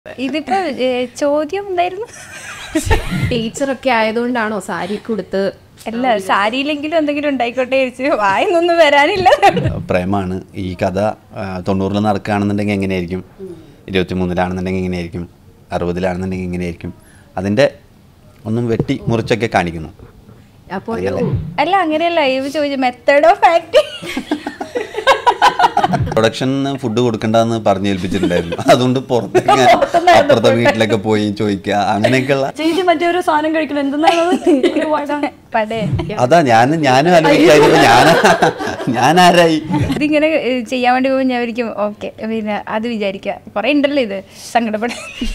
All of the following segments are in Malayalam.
ഇതിപ്പോ ഏ, ചോദ്യം എന്തായിരുന്നു ടീച്ചറൊക്കെ ആയതുകൊണ്ടാണോ സാരി കൊടുത്ത് അല്ല സാരിയിലെങ്കിലും എന്തെങ്കിലും ഉണ്ടായിക്കോട്ടെ ചോദിച്ചു വായിന്നൊന്നും വരാനില്ല പ്രേമാണ് ഈ കഥ ആ, തൊണ്ണൂറിൽ നടക്കുകയാണെന്നുണ്ടെങ്കിൽ എങ്ങനെയായിരിക്കും ഇരുപത്തി മൂന്നിലാണെന്നുണ്ടെങ്കിൽ എങ്ങനെയായിരിക്കും അറുപതിലാണെന്നുണ്ടെങ്കിൽ എങ്ങനെയായിരിക്കും അതിൻ്റെ ഒന്നും വെട്ടി മുറിച്ചൊക്കെ കാണിക്കുന്നു അപ്പോൾ അല്ല അങ്ങനെയല്ല ഇവ ചോദിച്ചു മെത്തേഡ് ഓഫ് ആക്ടിങ് പ്രൊഡക്ഷന് ഫുഡ് കൊടുക്കണ്ടെന്ന് പറഞ്ഞു ഏൽപ്പിച്ചിട്ടുണ്ടായിരുന്നു അതുകൊണ്ട് പുറത്തേക്ക് ഞാൻ അപ്പുറത്തെ വീട്ടിലൊക്കെ പോയി ചോദിക്കുക അങ്ങനെയൊക്കെയുള്ള ചേച്ചി മറ്റേ ഒരു സാധനം കഴിക്കണം എന്തെന്നാണ് പടേ അതാ ഞാൻ ഞാനും ആലോചിക്കായിരുന്നു ഞാൻ ഞാൻ ആരായി ഇതിങ്ങനെ ഏ, ചെയ്യാൻ വേണ്ടി പോകുമ്പോൾ ഞാൻ ഒരിക്കും ഓക്കെ പിന്നെ അത് വിചാരിക്കുക കുറെ ഉണ്ടല്ലോ ഇത് സങ്കടപ്പെടാൻ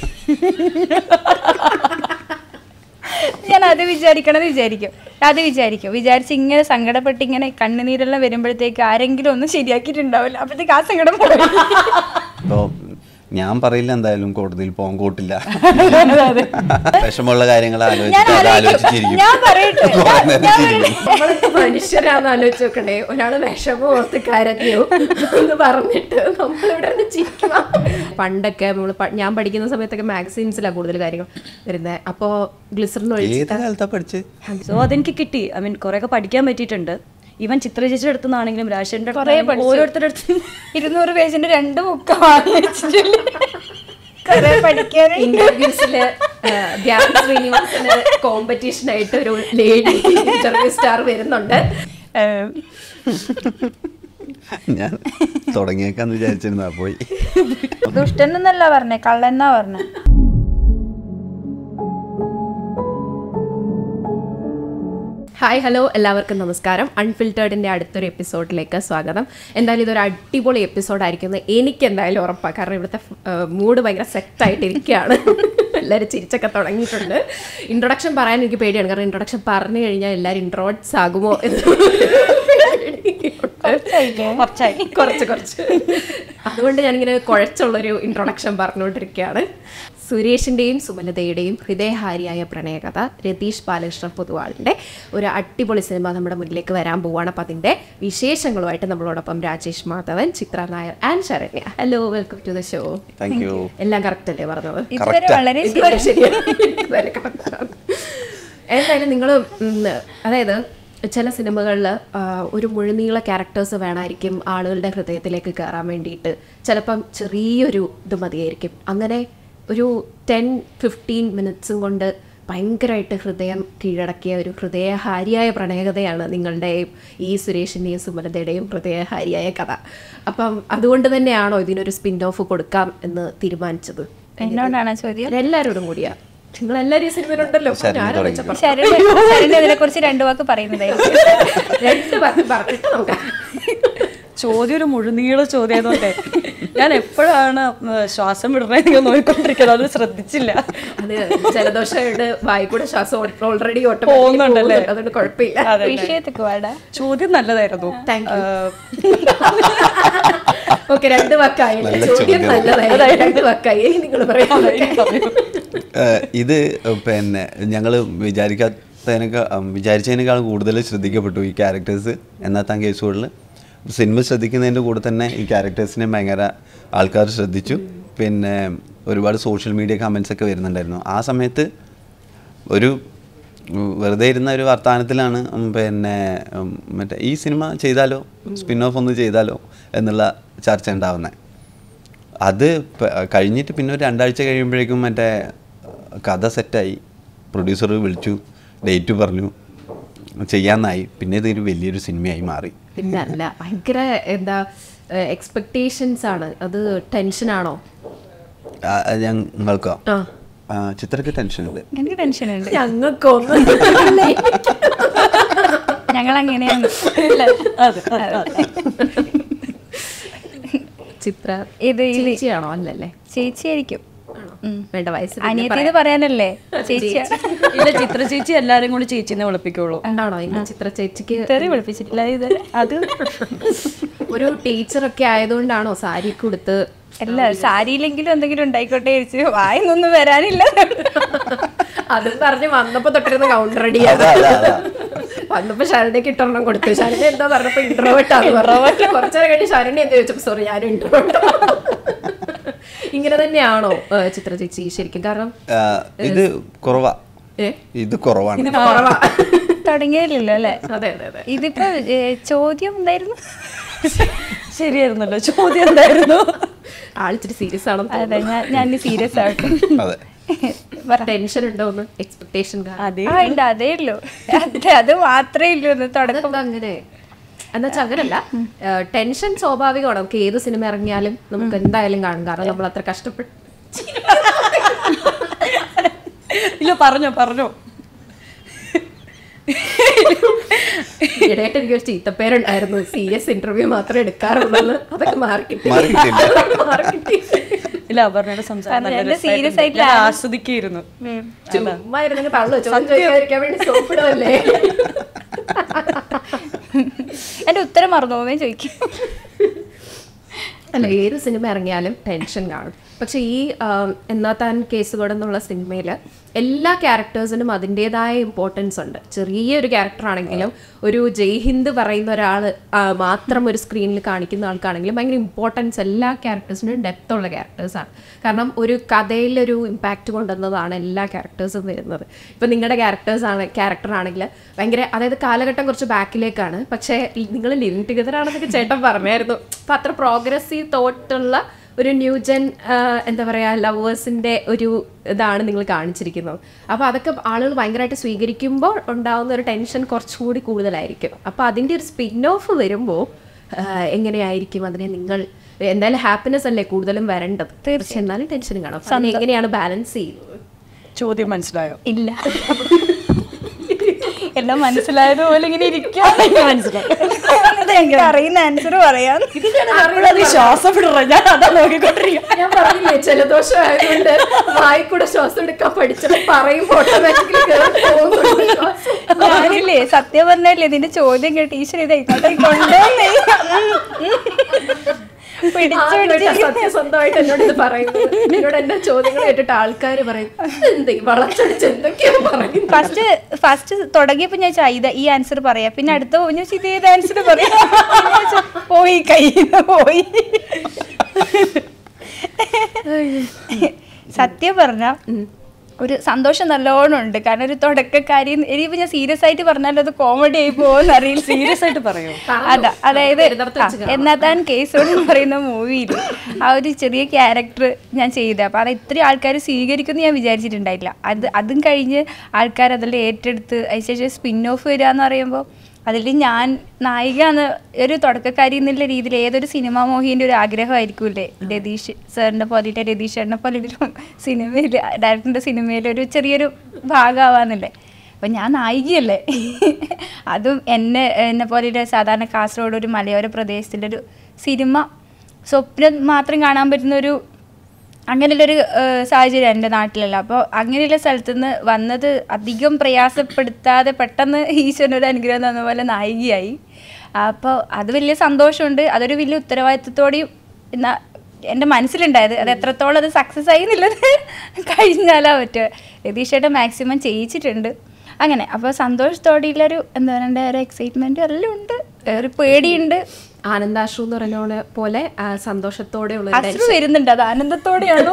ഞാൻ അത് വിചാരിക്കണത് വിചാരിക്കും അത് വിചാരിക്കും വിചാരിച്ച് ഇങ്ങനെ സങ്കടപ്പെട്ട് ഇങ്ങനെ കണ്ണുനീരെല്ലാം വരുമ്പോഴത്തേക്ക് ആരെങ്കിലും ഒന്നും ശരിയാക്കിയിട്ടുണ്ടാവില്ല അപ്പോഴത്തേക്ക് ആ സങ്കടം പോകും അപ്പോൾ ഞാൻ പറയില്ല എന്തായാലും കോടതിയിൽ പോകാൻ കൂട്ടില്ല വിഷമമുള്ള കാര്യങ്ങൾ ആലോചിച്ചിട്ട് അത് ആലോചിച്ചിരിക്കും ഞാൻ പറയട്ടെ ഞാൻ- ഞാൻ പറയട്ടെ. നമ്മളൊക്കെ മനുഷ്യരാന്ന് ആലോചിച്ച് നോക്കണേ ഒരാള് വിഷമം ഓർത്ത് കരഞ്ഞു എന്ന് പറഞ്ഞിട്ട് നമ്മളിവിടെ നിന്ന് ചിരിക്കണം പണ്ടൊക്കെ നമ്മൾ ഞാൻ പഠിക്കുന്ന സമയത്തൊക്കെ മാഗസീൻസിലാണ് കൂടുതൽ കാര്യങ്ങൾ വരുന്നത് അപ്പോൾ ഗ്ലിസറിൻ ഏത് ഒഴിച്ചിട്ട് കാലത്താ പഠിച്ച് സോ അതെനിക്ക് കിട്ടി ഐ മീൻ കുറെ ഒക്കെ പഠിക്കാൻ പറ്റിയിട്ടുണ്ട് ഈവൻ ചിത്ര ചേച്ചിയുടെ അടുത്ത് നിന്നാണെങ്കിലും രാജേഷിന്റെ കുറേ പഠിച്ചു. ഓരോരുത്തരുടെ അടുത്ത് ഇരുന്നൂറ് പേജിന്റെ രണ്ട് ബുക്ക് വാങ്ങിച്ചിട്ടില്ല കുറെ പഠിക്കാനുണ്ട് ഇന്റർവ്യൂസില് ധ്യാൻ ശ്രീനിവാസന് കോമ്പറ്റീഷൻ ആയിട്ട് ഒരു ലേഡി ഇന്റർവ്യൂ സ്റ്റാർ വരുന്നുണ്ട് ഏഹ്, ഞാൻ തുടങ്ങിയേക്കാന്ന് വിചാരിച്ചിരുന്നാ പോയി ദുഷ്ടനെന്നല്ല പറഞ്ഞേ കള്ളെന്നാ പറഞ്ഞേ ഹായ് ഹലോ എല്ലാവർക്കും നമസ്കാരം അൺഫിൽറ്റേർഡിൻ്റെ അടുത്തൊരു എപ്പിസോഡിലേക്ക് സ്വാഗതം എന്തായാലും ഇതൊരു അടിപൊളി എപ്പിസോഡായിരിക്കും എന്ന് എനിക്ക് എന്തായാലും ഉറപ്പാണ് കാരണം ഇവിടുത്തെ മൂഡ് ഭയങ്കര സെറ്റായിട്ടിരിക്കുകയാണ് എല്ലാവരും ചിരിച്ചൊക്കെ തുടങ്ങിയിട്ടുണ്ട് ഇൻട്രൊഡക്ഷൻ പറയാൻ എനിക്ക് പേടിയാണ് കാരണം ഇൻട്രൊഡക്ഷൻ പറഞ്ഞു കഴിഞ്ഞാൽ എല്ലാവരും ഇൻട്രോഡ്സ് ആകുമോ എന്ന് കുറച്ചായി കുറച്ച് കുറച്ച് അതുകൊണ്ട് ഞാനിങ്ങനെ കുഴച്ചുള്ളൊരു ഇൻട്രൊഡക്ഷൻ പറഞ്ഞുകൊണ്ടിരിക്കുകയാണ് സുരേഷിൻ്റെയും സുമലതയുടെയും ഹൃദയഹാരിയായ പ്രണയകഥ രതീഷ് ബാലകൃഷ്ണ പൊതുവാളിൻ്റെ ഒരു അടിപൊളി സിനിമ നമ്മുടെ മുന്നിലേക്ക് വരാൻ പോവുകയാണ് അപ്പം അതിൻ്റെ വിശേഷങ്ങളുമായിട്ട് നമ്മളോടൊപ്പം Rajesh Madhavan Chithra Nair and Saranya hello welcome to the show thank you എല്ലാം കറക്റ്റ് അല്ലേ പറഞ്ഞത് ഇതുവരെ Correct ആ. വളരെ ഇതുവരെ ശരിയാണ് ഇതുവരെ correct ആണ്. എന്തായാലും നിങ്ങൾ അതായത് ചില സിനിമകളിൽ ഒരു മുഴുനീള ക്യാരക്ടേഴ്സ് വേണമായിരിക്കും ആളുകളുടെ ഹൃദയത്തിലേക്ക് കയറാൻ വേണ്ടിയിട്ട് ചിലപ്പം ചെറിയൊരു ഇത് മതിയായിരിക്കും അങ്ങനെ ഒരു ടെൻ ഫിഫ്റ്റീൻ മിനിറ്റ്സും കൊണ്ട് ഭയങ്കരമായിട്ട് ഹൃദയം കീഴടക്കിയ ഒരു ഹൃദയഹാരിയായ പ്രണയകഥയാണ് നിങ്ങളുടെയും ഈ സുരേഷിൻ്റെയും സുമലതയുടെയും ഹൃദയഹാരിയായ കഥ അപ്പം അതുകൊണ്ട് തന്നെയാണോ ഇതിനൊരു സ്പിൻ ഓഫ് കൊടുക്കാം എന്ന് തീരുമാനിച്ചത് എന്നോടാണ് ചോദ്യം എല്ലാവരോടും കൂടിയാ നിങ്ങൾ എല്ലാവരും ഈ സിനിമയിലുണ്ടല്ലോ അപ്പൊ ശരണ്യ ഞാനാ തുടങ്ങി. വെച്ച പറ- ശരണ്യ ശരണ്യ ഇതിനെ കുറിച്ച് രണ്ടു വാക്ക് പറയുന്നതായിരിക്കും രണ്ട് വാക്ക് പറഞ്ഞിട്ട് നമുക്ക് ചോദ്യം ഒരു മുഴുനീള ചോദ്യം ആയതുകൊണ്ടേ ഞാൻ എപ്പോഴാണ് ശ്വാസം വിടുന്നത് നിങ്ങൾ നോക്കിക്കൊണ്ടിരിക്കുന്നത് അത് ശ്രദ്ധിച്ചില്ല അത് ജലദോഷമായിട്ട് വായി കൂടെ ശ്വാസം ഓൾറെഡി പോകുന്നുണ്ടല്ലേ? അതുകൊണ്ട് കുഴപ്പമില്ല അതെ വിഷയത്തേക്ക് വാടാ ചോദ്യം നല്ലതായിരുന്നു Thank you. ആ, ഓക്കെ രണ്ട് വാക്കായി നല്ല ചോദ്യം ചോദ്യം. നല്ലതായി രണ്ട് വാക്കായി ഇനി നിങ്ങൾ പറയാം ഏഹ് ഇത് പിന്നെ ഞങ്ങൾ വിചാരിക്കാത്തതിനേക്കാൾ വിചാരിച്ചതിനേക്കാൾ കൂടുതൽ ശ്രദ്ധിക്കപ്പെട്ടു ഈ ക്യാരക്ടേഴ്സ് എന്നാത്താൻ കേസുകളിൽ സിനിമ ശ്രദ്ധിക്കുന്നതിൻ്റെ കൂടെ തന്നെ ഈ ക്യാരക്ടേഴ്സിനെ ഭയങ്കര ആൾക്കാർ ശ്രദ്ധിച്ചു പിന്നെ ഒരുപാട് സോഷ്യൽ മീഡിയ കമൻസ് ഒക്കെ വരുന്നുണ്ടായിരുന്നു ആ സമയത്ത് ഒരു ഉം, വെറുതെ ഇരുന്ന ഒരു വർത്തമാനത്തിലാണ് ഉം, പിന്നെ ഉം, മറ്റേ ഈ സിനിമ ചെയ്താലോ സ്പിൻ ഓഫ് ഒന്ന് ചെയ്താലോ എന്നുള്ള ചർച്ച ഉണ്ടാവുന്നത് അത് പ- കഴിഞ്ഞിട്ട് പിന്നെ ഒരു രണ്ടാഴ്ച കഴിയുമ്പോഴേക്കും മറ്റേ കഥ സെറ്റായി പ്രൊഡ്യൂസർ വിളിച്ചു ഡേറ്റ് പറഞ്ഞു ചെയ്യാന്നായി പിന്നെ ഇതൊരു വലിയൊരു സിനിമയായി മാറി പിന്നെ അല്ല ഭയങ്കര എന്താ എക്സ്പെക്ടേഷൻസ് ആണ് അത് ടെൻഷനാണോ ആ, ഞങ്ങൾക്കോ ആ ആ, ചിത്രക്ക് ടെൻഷനുണ്ട് എനിക്ക് ടെൻഷൻ ഉണ്ട് ഞങ്ങൾക്കൊന്നും ഞങ്ങൾ അങ്ങനെയാണ് അതെ അതെ. ചിത്ര ഇത് ഇത് ചേച്ചിയാണോ അല്ലല്ലേ ചേച്ചിയായിരിക്കും ഉം. വേണ്ട വയസ്സ് അനിയത്തിന്ന് പറയാനല്ലേ ചേച്ചിയാ ഇല്ല ചിത്ര ചേച്ചി എല്ലാരും കൂടി ചേച്ചിനെ വിളിപ്പിക്കുള്ളൂ ഉണ്ടാണോ ഇല്ല ചിത്ര ചേച്ചിക്ക് തെറി വിളിപ്പിച്ചിട്ടില്ല ഇത് അത് ഒരു ടീച്ചറൊക്കെ ആയതുകൊണ്ടാണോ സാരി കൊടുത്ത് അല്ല സാരിയിലെങ്കിലും എന്തെങ്കിലും ഉണ്ടായിക്കോട്ടെ ചോദിച്ചു വായിന്നൊന്നും വരാനില്ല അതും പറഞ്ഞ് വന്നപ്പോ തൊട്ടിരുന്ന കൗണ്ടർ അടി അതാ അതാ അതാ വന്നപ്പോ ശരണ്യക്ക് ഇട്ടെണ്ണം കൊടുത്തു ശരണ്യ എന്താ പറഞ്ഞപ്പോ ഇൻട്രോവേർട്ടാന്ന് പറഞ്ഞു കുറച്ചേരം കഴിഞ്ഞ് ശരണ്യ എന്താ ചോദിച്ചപ്പോ സോറി ഞാൻ ഇൻട്രോവേർട്ട് ഇങ്ങനെ തന്നെയാണോ ആ, ചിത്ര ചേച്ചി ശരിക്കും കാരണം ആ, ഇത് കുറവാ ഏ? ഇത് കുറവാണ് കുറവാ. തുടങ്ങിയില്ലല്ലോ അല്ലേ അതെ അതെ അതെ ഇതിപ്പോ ഏ, ചോദ്യം എന്തായിരുന്നു ശരിയായിരുന്നല്ലോ ചോദ്യം എന്തായിരുന്നു ആളിച്ചിരി സീരിയസ് ആണെന്ന് അതെ ഞാൻ ഞാൻ സീരിയസ് ആവട്ടെ അതെ പറ ടെൻഷൻ ഉണ്ടോ ഒന്ന് എക്സ്പെക്ടേഷൻ അതെ ആ ഉണ്ട് അതേ ഉള്ളൂ അതെ അത് മാത്രമേ ഉള്ളൂ ഒന്ന് തുടക്കം അതെന്താ അങ്ങനെ എന്നുവെച്ചാൽ അങ്ങനല്ല ടെൻഷൻ സ്വാഭാവികമാണ് നമുക്ക് ഏത് സിനിമ ഇറങ്ങിയാലും നമുക്ക് എന്തായാലും കാണും കാരണം നമ്മൾ അത്ര കഷ്ടപ്പെട്ട് ഇല്ല പറഞ്ഞോ പറഞ്ഞോ ഇടയായിട്ട് എനിക്കൊരു ചീത്തപ്പേരുണ്ടായിരുന്നു സീരിയസ് ഇന്റർവ്യൂ മാത്രമേ എടുക്കാറുള്ളൂ അതൊക്കെ മാറി കിട്ടി മാറി കിട്ടിയില്ല. മാറി കിട്ടി ഇല്ല അപർണയുടെ സംസാരം നല്ല എന്റെ serious രസമായിട്ടുണ്ട്. ആയിട്ടുള്ള ഞാൻ ആ- ആസ്വദിക്കായിരുന്നു ചുമ്മാ ഇരുന്നെങ്കിൽ തള്ളു ചോദ്യം ചോദിക്കാതിരിക്കാൻ വേണ്ടി സോപ്പിടുമല്ലേ എന്റെ ഉത്തരം മറന്നു പോകുന്നേ ചോദിക്കും അല്ല ഏത് സിനിമ ഇറങ്ങിയാലും ടെൻഷൻ കാണും പക്ഷെ ഈ ആം, എന്നാ താൻ കേസുകോട് എന്നുള്ള സിനിമയിൽ എല്ലാ ക്യാരക്ടേഴ്സിനും അതിൻ്റെതായ ഇമ്പോർട്ടൻസ് ഉണ്ട് ചെറിയൊരു ക്യാരക്ടർ ആണെങ്കിലും ഒരു ജയ് ഹിന്ദ് പറയുന്ന ഒരാൾ മാത്രം ഒരു സ്ക്രീനിൽ കാണിക്കുന്ന ആൾക്കാണെങ്കിലും ഭയങ്കര ഇമ്പോർട്ടൻസ് എല്ലാ ക്യാരക്ടേഴ്സിനും ഡെപ്ത് ഉള്ള ക്യാരക്ടേഴ്സാണ് കാരണം ഒരു കഥയിലൊരു ഇമ്പാക്റ്റ് കൊണ്ടുവന്നതാണ് എല്ലാ ക്യാരക്ടേഴ്സും വരുന്നത് ഇപ്പം നിങ്ങളുടെ ക്യാരക്ടേഴ്സ് ആണ് ക്യാരക്ടർ ആണെങ്കിൽ ഭയങ്കര അതായത് കാലഘട്ടം കുറച്ച് ബാക്കിലേക്കാണ് പക്ഷേ നിങ്ങൾ ലിവിങ് ടുഗദർ ആണെന്നൊക്കെ ചേട്ടൻ പറഞ്ഞായിരുന്നു അപ്പം അത്ര പ്രോഗ്രസീവ് തോട്ടുള്ള ഒരു ന്യൂജൻ എന്താ പറയുക ലവേഴ്സിൻ്റെ ഒരു ഇതാണ് നിങ്ങൾ കാണിച്ചിരിക്കുന്നത് അപ്പോൾ അതൊക്കെ ആളുകൾ ഭയങ്കരമായിട്ട് സ്വീകരിക്കുമ്പോൾ ഉണ്ടാകുന്ന ഒരു ടെൻഷൻ കുറച്ചുകൂടി കൂടുതലായിരിക്കും അപ്പോൾ അതിൻ്റെ ഒരു സ്പിൻ ഓഫ് വരുമ്പോൾ എങ്ങനെയായിരിക്കും അതിനെ നിങ്ങൾ എന്തായാലും ഹാപ്പിനെസ് അല്ലേ കൂടുതലും വരേണ്ടത് പക്ഷെ എന്നാലും ടെൻഷൻ കാണും അപ്പൊ അതിനെ എങ്ങനെയാണ് ബാലൻസ് ചെയ്യുന്നത് ചോദ്യം മനസ്സിലായോ ഇല്ല എല്ലാം മനസ്സിലായതുപോലെ ഇങ്ങനെ ഇരിക്കാം മനസ്സിലായി അറിയുന്ന ആൻസർ പറയാം അപ്പോഴത് ശ്വാസം വിടറ ഞാൻ അതാ നോക്കിക്കൊണ്ടിരിക്കുക ഞാൻ പറഞ്ഞില്ലേ ജലദോഷം ആയതുകൊണ്ട് വായി കൂടെ ശ്വാസം എടുക്കാൻ പഠിച്ചത് പറയുമ്പോൾ ഓട്ടോമാറ്റിക്കലി പോകുന്നുണ്ട് ശ്വാസം. ഞാനില്ലേ സത്യം പറഞ്ഞല്ലേ ഇതിന്റെ ചോദ്യം കേട്ട് ഈശ്വര ഇത് ഇങ്ങോട്ടേക്ക് കൊണ്ടുവന്നേ പിടിച്ചു ആദ്യമായിട്ടാ പിടിച്ച് സത്യസന്ധമായിട്ട് എന്നോട് ഇത് പറയുന്നത് എന്നോട് എന്റെ ചോദ്യങ്ങൾ കേട്ടിട്ട് ആൾക്കാർ പറയും എന്ത് ഈ വളച്ചടിച്ച് എന്തൊക്കെയോ പറയുന്നത് ഫസ്റ്റ് ഫസ്റ്റ് തുടങ്ങിയപ്പോ ഞാൻ ചോദിച്ചു, ഇത് ഈ ആൻസർ പറയാം പിന്നെ അടുത്ത പോയി ഞാൻ ചോദിച്ചു, ഇത് ഏത് ആൻസർ പറയാം പിന്നെ ഞാൻ ചോദിച്ചു, പോയി കയ്യിൽ നിന്ന് പോയി സത്യം പറഞ്ഞ ഒരു സന്തോഷം നല്ലോണം ഉണ്ട് കാരണം ഒരു തുടക്കക്കാരി ഇനിയിപ്പോ ഞാൻ സീരിയസ് ആയിട്ട് പറഞ്ഞാലും അത് കോമഡി ആയി പോകുമെന്ന് അറിയില്ല സീരിയസ് ആയിട്ട് പറയോ അതാ അതായത് വരുന്നിടത്ത് വെച്ച് കാണാം. എന്നാ താൻ കേസോട് എന്ന് പറയുന്ന മൂവിയിൽ ആ ഒരു ചെറിയ ക്യാരക്ടർ ഞാൻ ചെയ്തത് അപ്പോൾ അത് ഇത്രയും ആൾക്കാർ സ്വീകരിക്കുമെന്ന് ഞാൻ വിചാരിച്ചിട്ടുണ്ടായില്ല അത് അതും കഴിഞ്ഞ് ആൾക്കാർ അതെല്ലാം ഏറ്റെടുത്ത് അതിനുശേഷം സ്പിൻ ഓഫ് വരിക എന്ന് പറയുമ്പോൾ അതിൽ ഞാൻ നായിക എന്ന ഒരു തുടക്കക്കാരി എന്നുള്ള രീതിയിൽ ഏതൊരു സിനിമാ മോഹിൻ്റെ ഒരു ആഗ്രഹമായിരിക്കൂലേ രതീഷ് സാറിൻ്റെ പോലെയിട്ട് രതീഷ് സാറിനെ പോലെ ഒരു സിനിമയിൽ ഡയറക്ടറിൻ്റെ സിനിമയിൽ ഒരു ചെറിയൊരു ഭാഗമാവാന്നില്ലേ അപ്പം ഞാൻ നായികയല്ലേ അതും എന്നെ എന്നെ പോലെ ഒരു സാധാരണ കാസർഗോഡ് ഒരു മലയോര പ്രദേശത്തിലൊരു സിനിമ സ്വപ്നം മാത്രം കാണാൻ പറ്റുന്ന ഒരു അങ്ങനെയുള്ളൊരു ഏഹ്, സാഹചര്യം എൻ്റെ നാട്ടിലല്ല അപ്പോൾ അങ്ങനെയുള്ള സ്ഥലത്ത് നിന്ന് വന്നത് അധികം പ്രയാസപ്പെടുത്താതെ പെട്ടെന്ന് ഈശ്വരനൊരു അനുഗ്രഹം തന്ന പോലെ നായികയായി അപ്പോൾ അത് വലിയ സന്തോഷമുണ്ട് അതൊരു വലിയ ഉത്തരവാദിത്വത്തോടെയും എന്നാ എൻ്റെ മനസ്സിലുണ്ടായത് അത് എത്രത്തോളം അത് സക്സസ് ആയി എന്നുള്ളത് കഴിഞ്ഞാലാ പറ്റുക രതീഷേട്ടൻ മാക്സിമം ചെയ്യിച്ചിട്ടുണ്ട് അങ്ങനെ അപ്പോൾ സന്തോഷത്തോടെയുള്ളൊരു എന്താ പറയണ്ട ഒരു എക്സൈറ്റ്മെൻറ്റ് എല്ലാം ഉണ്ട് ഒരു പേടിയുണ്ട് ആനന്ദാശ്രു എന്ന് പറഞ്ഞ പോലെ ആ, സന്തോഷത്തോടെയുള്ള ഒരു അശ്രു വരുന്നുണ്ട് അത് ആനന്ദത്തോടെയാണോ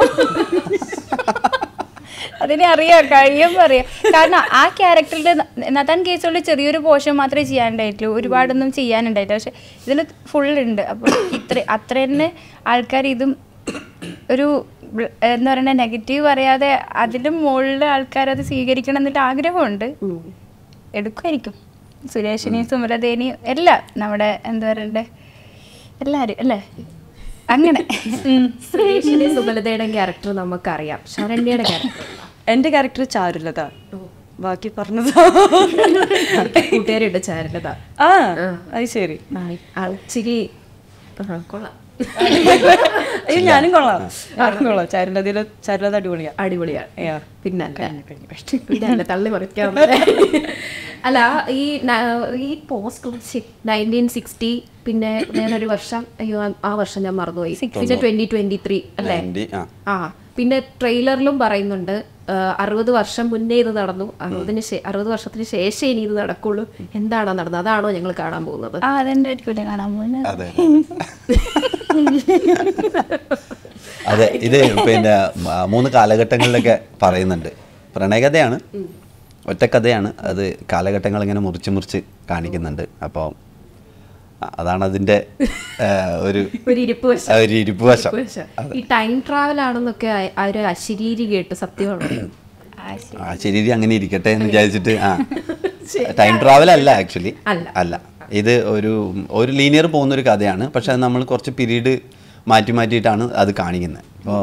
അതിനെ അറിയാം കഴിയുമ്പോൾ അറിയാം കാരണം ആ ക്യാരക്ടറിൽ നത്താൻ കേസുകളിൽ ചെറിയൊരു പോർഷൻ മാത്രമേ ചെയ്യാനുണ്ടായിട്ടുള്ളൂ ഒരുപാടൊന്നും ചെയ്യാനുണ്ടായിട്ടില്ല പക്ഷെ ഇതിൽ ഫുൾ ഉണ്ട് അപ്പോൾ ഇത്ര അത്ര തന്നെ ആൾക്കാർ ഇതും ഒരു ബ്ല- എന്താ പറയുക നെഗറ്റീവ് പറയാതെ അതിലും മുകളിൽ ആൾക്കാർ അത് സ്വീകരിക്കണം എന്നിട്ട് ആഗ്രഹമുണ്ട് എടുക്കുമായിരിക്കും സുരേഷിനെയും സുമലതേനെയും എല്ലാം നമ്മുടെ എന്താ പറയണ്ടേ എല്ലാവരും അല്ലേ അങ്ങനെ ഉം. സുരേഷിന്റെ സുബലതയുടെ ക്യാരക്ടർ നമുക്കറിയാം ശരണ്യയുടെ ക്യാരക്ടർ എന്റെ ക്യാരക്ടർ ചാരുലത ബാക്കി പറഞ്ഞത് കൂട്ടുകാരിയുടെ ചാരുലത ആ അത് ശരി ആൾച്ചിരി കൊള്ളാം അയ്യോ ഞാനും കൊള്ളാം ഞാനും കൊള്ളാം ചാരുലതയിലെ ചാരുലത അടിപൊളിയാ അടിപൊളിയാണ് Yeah. പിന്നെ കഴിഞ്ഞു, കഴിഞ്ഞു, കഴിഞ്ഞു. പിന്നെ അല്ല തള്ളി മറിക്കാം അല്ല ഈ ന- ഈ പോസ്റ്റ് നയൻറ്റീൻ സിക്സ്റ്റി പിന്നെ വേറൊരു വർഷം അയ്യോ ആ- ആ വർഷം ഞാൻ മറന്നുപോയി പിന്നെ ട്വന്റി ട്വന്റി ത്രീ അല്ലേ 90, ആ. ആ പിന്നെ ട്രെയിലറിലും പറയുന്നുണ്ട് ആ, അറുപത് വർഷം മുന്നേ ഇത് നടന്നു അറുപതിന് ശേ- അറുപത് വർഷത്തിന് ശേഷം ഇനി ഇത് നടക്കുള്ളൂ എന്താണോ നടന്നത് അതാണോ ഞങ്ങൾ കാണാൻ പോകുന്നത് ആ അതെന്റെ ആയിരിക്കൂലേ കാണാൻ പോകുന്നത് അതെ അതെ ഇത് പിന്നെ മ- മൂന്ന് കാലഘട്ടങ്ങളിലൊക്കെ പറയുന്നുണ്ട് പ്രണയകഥയാണ് ഒറ്റക്കഥയാണ് അത് കാലഘട്ടങ്ങൾ ഇങ്ങനെ മുറിച്ച് മുറിച്ച് കാണിക്കുന്നുണ്ട് അപ്പോൾ അതാണ് അതിൻ്റെ ആ, ഒരു ഒരു ഇരിപ്പ് വശം. ആ, ഒരു ഇരിപ്പ് വശം ഇരിപ്പ് വശം. ഈ ടൈം ട്രാവൽ ആണെന്നൊക്കെ ആ- ആ ഒരു അശരീരി കേട്ട് സത്യമാണ് ആ, ശരി. ആ ശരി അങ്ങനെ ഇരിക്കട്ടെ എന്ന് വിചാരിച്ചിട്ട് ആ ടൈം ട്രാവൽ അല്ല ആക്ച്വലി അല്ല. അല്ല ഇത് ഒരു ഒരു ലീനിയർ പോകുന്ന ഒരു കഥയാണ് പക്ഷെ അത് നമ്മൾ കുറച്ച് പീരീഡ് മാറ്റി മാറ്റിയിട്ടാണ് അത് കാണിക്കുന്നത് അപ്പോൾ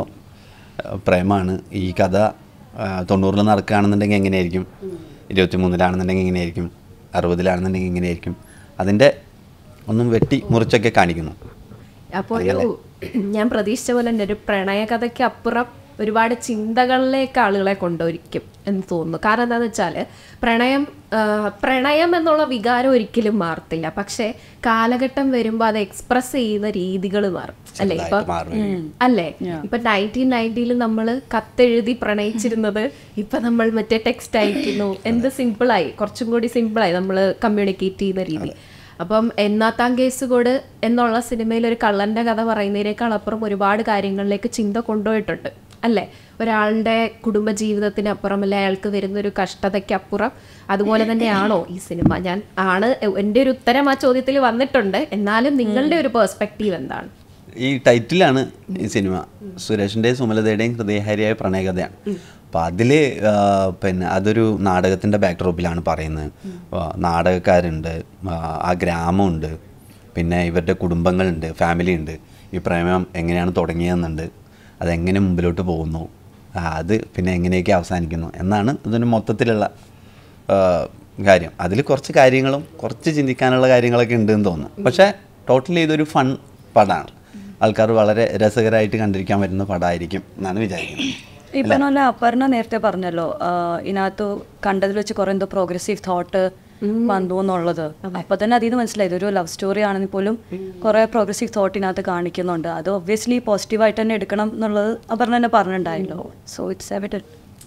പ്രേമാണ് ഈ കഥ ആ, തൊണ്ണൂറിൽ നടക്കുകയാണെന്നുണ്ടെങ്കിൽ എങ്ങനെയായിരിക്കും ഇരുപത്തി മൂന്നിലാണെന്നുണ്ടെങ്കിൽ എങ്ങനെയായിരിക്കും അറുപതിലാണെന്നുണ്ടെങ്കിൽ എങ്ങനെയായിരിക്കും അതിൻ്റെ ഒന്നും വെട്ടി മുറിച്ചൊക്കെ കാണിക്കുന്നു അപ്പോൾ ഒരു ഞാൻ പ്രതീക്ഷിച്ച പോലെ തന്നെ ഒരു പ്രണയകഥയ്ക്ക് അപ്പുറം ഒരുപാട് ചിന്തകളിലേക്ക് ആളുകളെ കൊണ്ടുവരിക്കും എന്ന് തോന്നുന്നു കാരണം എന്താണെന്ന് വെച്ചാൽ പ്രണയം ആ, പ്രണയം എന്നുള്ള വികാരം ഒരിക്കലും മാറത്തില്ല പക്ഷേ കാലഘട്ടം വരുമ്പോൾ അത് എക്സ്പ്രസ് ചെയ്യുന്ന രീതികൾ മാറും അല്ലേ ഇപ്പൊ ചെറുതായിട്ട് മാറും. അല്ലേ ഇപ്പൊ നയൻറ്റീൻ നയൻറ്റിയിൽ നമ്മൾ കത്തെഴുതി പ്രണയിച്ചിരുന്നത് ഇപ്പൊ നമ്മൾ മറ്റേ ടെക്സ്റ്റ് അയക്കുന്നു എന്ത് സിമ്പിളായി കുറച്ചും കൂടി സിമ്പിളായി നമ്മൾ കമ്മ്യൂണിക്കേറ്റ് ചെയ്യുന്ന രീതി അപ്പം എന്നാത്താം കേസ് കോഡ് എന്നുള്ള സിനിമയിൽ ഒരു കള്ളന്റെ കഥ പറയുന്നതിനേക്കാൾ അപ്പുറം ഒരുപാട് കാര്യങ്ങളിലേക്ക് ചിന്ത കൊണ്ടുപോയിട്ടുണ്ട് അല്ലേ ഒരാളുടെ കുടുംബജീവിതത്തിനപ്പുറം അല്ലെ അയാൾക്ക് വരുന്ന ഒരു കഷ്ടതയ്ക്കപ്പുറം അതുപോലെ തന്നെയാണോ ഈ സിനിമ ഞാൻ ആണ് എൻ്റെ ഒരു ഉത്തരം ആ ചോദ്യത്തിൽ വന്നിട്ടുണ്ട് എന്നാലും നിങ്ങളുടെ ഒരു പെർസ്പെക്റ്റീവ് എന്താണ് ഈ ടൈറ്റിലാണ് ഈ സിനിമ സുരേഷിൻ്റെയും സുമലതയുടെയും ഹൃദയഹാരിയായ പ്രണയകഥയാണ് അപ്പോൾ അതിൽ പിന്നെ അതൊരു നാടകത്തിൻ്റെ ബാക്ക്ഡ്രോപ്പിലാണ് പറയുന്നത് ആ, നാടകക്കാരുണ്ട് ആ, ആ ഗ്രാമമുണ്ട് പിന്നെ ഇവരുടെ കുടുംബങ്ങളുണ്ട് ഫാമിലി ഉണ്ട് ഈ പ്രേമം എങ്ങനെയാണ് തുടങ്ങിയതെന്നുണ്ട് അതെങ്ങനെ മുമ്പിലോട്ട് പോകുന്നു ആ, അത് പിന്നെ എങ്ങനെയൊക്കെ അവസാനിക്കുന്നു എന്നാണ് ഇതിന് മൊത്തത്തിലുള്ള ആ, കാര്യം അതിൽ കുറച്ച് കാര്യങ്ങളും കുറച്ച് ചിന്തിക്കാനുള്ള കാര്യങ്ങളൊക്കെ ഉണ്ടെന്ന് തോന്നുന്നു പക്ഷേ ടോട്ടലി ഇതൊരു ഫൺ പടമാണ് ആൾക്കാർ വളരെ രസകരമായിട്ട് കണ്ടിരിക്കാൻ പറ്റുന്ന പടമായിരിക്കും എന്നാണ് വിചാരിക്കുന്നത് ഈ പറഞ്ഞ പോലെ അപർണ നേരത്തെ പറഞ്ഞല്ലോ ആ, ഇതിനകത്ത് കണ്ടതിൽ വെച്ച് കുറെ എന്തോ പ്രോഗ്രസീവ് തോട്ട് വന്നു എന്നുള്ളത് അപ്പൊ തന്നെ അതിൽ നിന്ന് മനസ്സിലായി ഇതൊരു ലവ് സ്റ്റോറി ആണെങ്കിൽ പോലും കുറെ പ്രോഗ്രസീവ് തോട്ട് ഇതിനകത്ത് കാണിക്കുന്നുണ്ട് അത് ഒബ്വിയസ്ലി പോസിറ്റീവായിട്ട് തന്നെ എടുക്കണം എന്നുള്ളത് അപർണ തന്നെ പറഞ്ഞിട്ടുണ്ടായല്ലോ സോ ഇറ്റ്സ് എവിഡൻ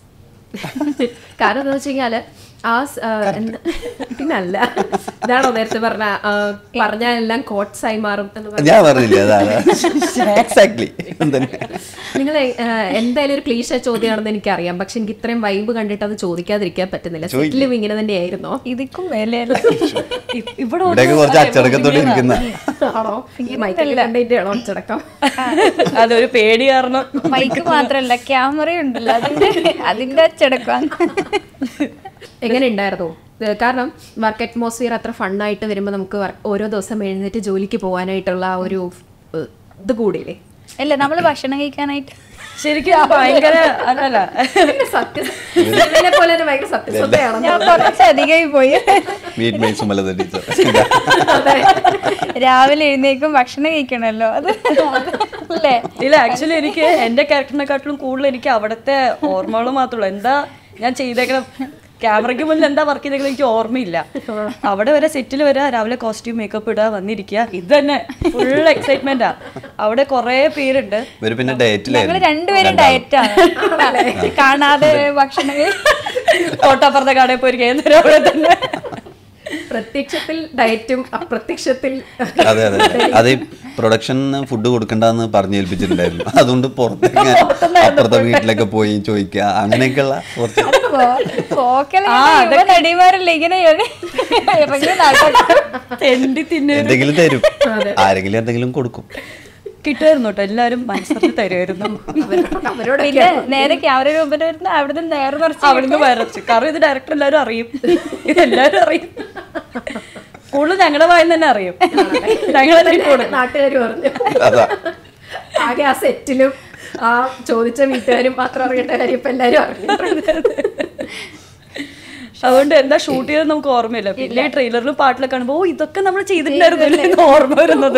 കാരണം എന്താ വെച്ച് കഴിഞ്ഞാല് ആ സ്- ആ, എന്ത്- പിന്നല്ല ഇതാണോ നേരത്തെ പറഞ്ഞ ആ, പറഞ്ഞാൽ എല്ലാം കോട്ട്സ് ആയി മാറും എന്ന് പറഞ്ഞ ഞാൻ പറഞ്ഞില്ലേ അതാണ് എക്സാക്ട്ലി നിങ്ങൾ എന്തായാലും ഒരു ക്ലീശ ചോദ്യമാണെന്ന് എനിക്കറിയാം പക്ഷെ എനിക്ക് ഇത്രയും വൈബ് കണ്ടിട്ട് അത് ചോദിക്കാതിരിക്കാൻ പറ്റുന്നില്ല സെറ്റിലും ഇങ്ങനെ തന്നെയായിരുന്നോ ഇതിക്കും മേലെയല്ല ഇവിടെ ഇവിടെയൊക്കെ കുറച്ച് അച്ചടക്കത്തോടെ ഇരിക്കുന്ന ആണോ മൈക്കിൽ കണ്ടിട്ട് ആണോ അച്ചടക്കം അതൊരു പേടി കാരണം മൈക്ക് മാത്രല്ല ക്യാമറ ഉണ്ടല്ലോ അതിന്റെ അതിന്റെ അച്ചടക്കം എങ്ങനെ ഉണ്ടായിരുന്നു ഏഹ് കാരണം വർക്ക് അറ്റ്മോസ്ഫിയർ അത്ര ഫണ്ണായിട്ട് വരുമ്പോൾ നമുക്ക് വർ- ഓരോ ദിവസം എഴുന്നേറ്റ് ജോലിക്ക് പോകാനായിട്ടുള്ള ആ ഒരു ഏഹ്, ഇത് കൂടിയില്ലേ അല്ല നമ്മള് ഭക്ഷണം കഴിക്കാനായിട്ട് ശരിക്കും ഭയങ്കര അല്ലല്ല സത്യ സിനിമയിലെ പോലെ തന്നെ ഭയങ്കര സത്യസന്ധയാണ് ഞാൻ കുറച്ച് അധികമായി പോയി മീറ്റ് മൈ സുമലത ടീച്ചർ രാവിലെ എഴുന്നേക്കും ഭക്ഷണം കഴിക്കണല്ലോ അത് അല്ലേ ഇല്ല ആക്ച്വലി എനിക്ക് എന്റെ ക്യാരക്ടറിനെക്കാട്ടിലും കൂടുതൽ എനിക്ക് അവിടുത്തെ ഓർമ്മകൾ മാത്രമേ എന്താ ഞാൻ ചെയ്തേക്കണ ക്യാമറയ്ക്ക് മുന്നിൽ എന്താ വർക്ക് ചെയ്തേക്കുന്നത് എനിക്ക് ഓർമ്മയില്ല അവിടെ വരെ സെറ്റിൽ വരെ രാവിലെ കോസ്റ്റ്യൂം മേക്കപ്പ് ഇടുക വന്നിരിക്കുക ഇത് തന്നെ ഫുൾ എക്സൈറ്റ്മെന്റാ അവിടെ കുറേ പേരുണ്ട് ഇവര് പിന്നെ ഞങ്ങള് ഡയറ്റിലായിരുന്നു രണ്ടുപേരും ഡയറ്റാണ് കാണാതെ ഭക്ഷണം കഴി- കോട്ടാപ്പുറത്തെ കടയിൽ പോയി നേരം അവിടെ തന്നെ പ്രത്യക്ഷത്തിൽ ഡയറ്റും അപ്രത്യക്ഷത്തിൽ അതെ അതെ അത് ഈ പ്രൊഡക്ഷന് ഫുഡ് കൊടുക്കണ്ടെന്ന് പറഞ്ഞു ഏൽപ്പിച്ചിട്ടുണ്ടായിരുന്നു അതുകൊണ്ട് പുറത്തേക്ക് ഞാൻ അപ്പുറത്തെ വീട്ടിലൊക്കെ പോയി ചോദിക്കുക അങ്ങനെയൊക്കെയുള്ള കുറച്ച് പോക്കല നടിമാരല്ലേ ഇങ്ങനെ ഇറങ്ങി നടക്കും തെണ്ടി തിന്നു എന്തെങ്കിലും തരും ആരെങ്കിലും എന്തെങ്കിലും കൊടുക്കും കിട്ടുമായിരുന്നു കേട്ടോ എല്ലാവരും മനസ്സിലാക്കി തരുമായിരുന്നു അവരോട് പിന്നെ നേരെ ക്യാമറ മുമ്പിൽ വരുന്ന അവിടുന്ന് നേരെ നിറച്ച് അവിടുന്ന് വരച്ചു കാരണം ഇത് ഡയറക്ടർ എല്ലാവരും അറിയും ഇതെല്ലാവരും അറിയും കൂടുതൽ ഞങ്ങളുടെ വായിന്ന് തന്നെ അറിയും ഞങ്ങളെല്ലാം ഇട്ട് കൊടുക്കും നാട്ടുകാർ പറഞ്ഞു അതാ ആകെ ആ സെറ്റിലും ആ ചോദിച്ച വീട്ടുകാരും മാത്രം അറിയേണ്ട കാര്യം ഇപ്പൊ എല്ലാരും അറിഞ്ഞിട്ടുണ്ട് അതുകൊണ്ട് എന്താ ഷൂട്ട് ചെയ്തത് നമുക്ക് ഓർമ്മയില്ല പിന്നെ ട്രെയിലറിലും പാട്ടിലൊക്കെ കാണുമ്പോൾ ഓ ഇതൊക്കെ നമ്മൾ ചെയ്തിട്ടുണ്ടായിരുന്നില്ല എന്ന് ഓർമ്മ വരുന്നത്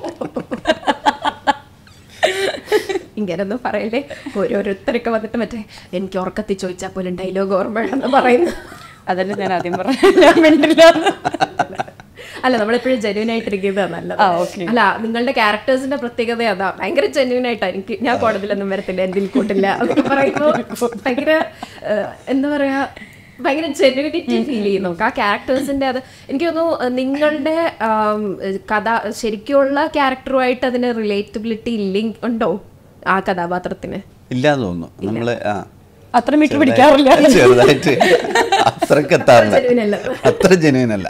ഇങ്ങനൊന്നും പറയല്ലേ ഓരോരുത്തരൊക്കെ വന്നിട്ട് മറ്റേ എനിക്ക് ഉറക്കത്തിൽ ചോദിച്ചാൽ പോലും ഡയലോഗ് ഓർമ്മയുണ്ടെന്ന് പറയുന്നു അതല്ലേ ഞാൻ ആദ്യം പറഞ്ഞു ഞാൻ മിണ്ടില്ല അല്ല നമ്മളെപ്പോഴും ജെന്യൂൻ ആയിട്ടിരിക്കുന്നത് നല്ലത് ആ, okay. അല്ല നിങ്ങളുടെ ക്യാരക്ടേഴ്സിന്റെ പ്രത്യേകത അതാ ഭയങ്കര ജെന്യൂൻ ആയിട്ടാ എനിക്ക് ഞാൻ കോടതിയിലൊന്നും വരത്തില്ല എന്തിൽ കൂട്ടില്ല അതൊക്കെ പറയുമ്പോൾ ഭയങ്കര ഏഹ്, എന്താ പറയാ ഭയങ്കര ജെന്യൂനിറ്റി ഫീൽ ചെയ്യും നമുക്ക് ആ ക്യാരക്ടേഴ്സിന്റെ അത് എനിക്ക് തോന്നുന്നു ഏഹ്, നിങ്ങളുടെ ആം, ഏഹ്, കഥ ശരിക്കുള്ള ക്യാരക്ടറുമായിട്ട് അതിന് റിലേറ്റബിലിറ്റി ഇല്ലെങ്കിൽ ഉണ്ടോ ആ കഥാപാത്രത്തിന് ഇല്ലാന്ന് തോന്നുന്നു നമ്മള് ആ അത്ര മീറ്റർ പിടിക്കാറില്ല ചെറുതായിട്ട് അത്രക്ക് എത്താറില്ല genuine അല്ല. അത്ര ജെനുവിൻ അല്ല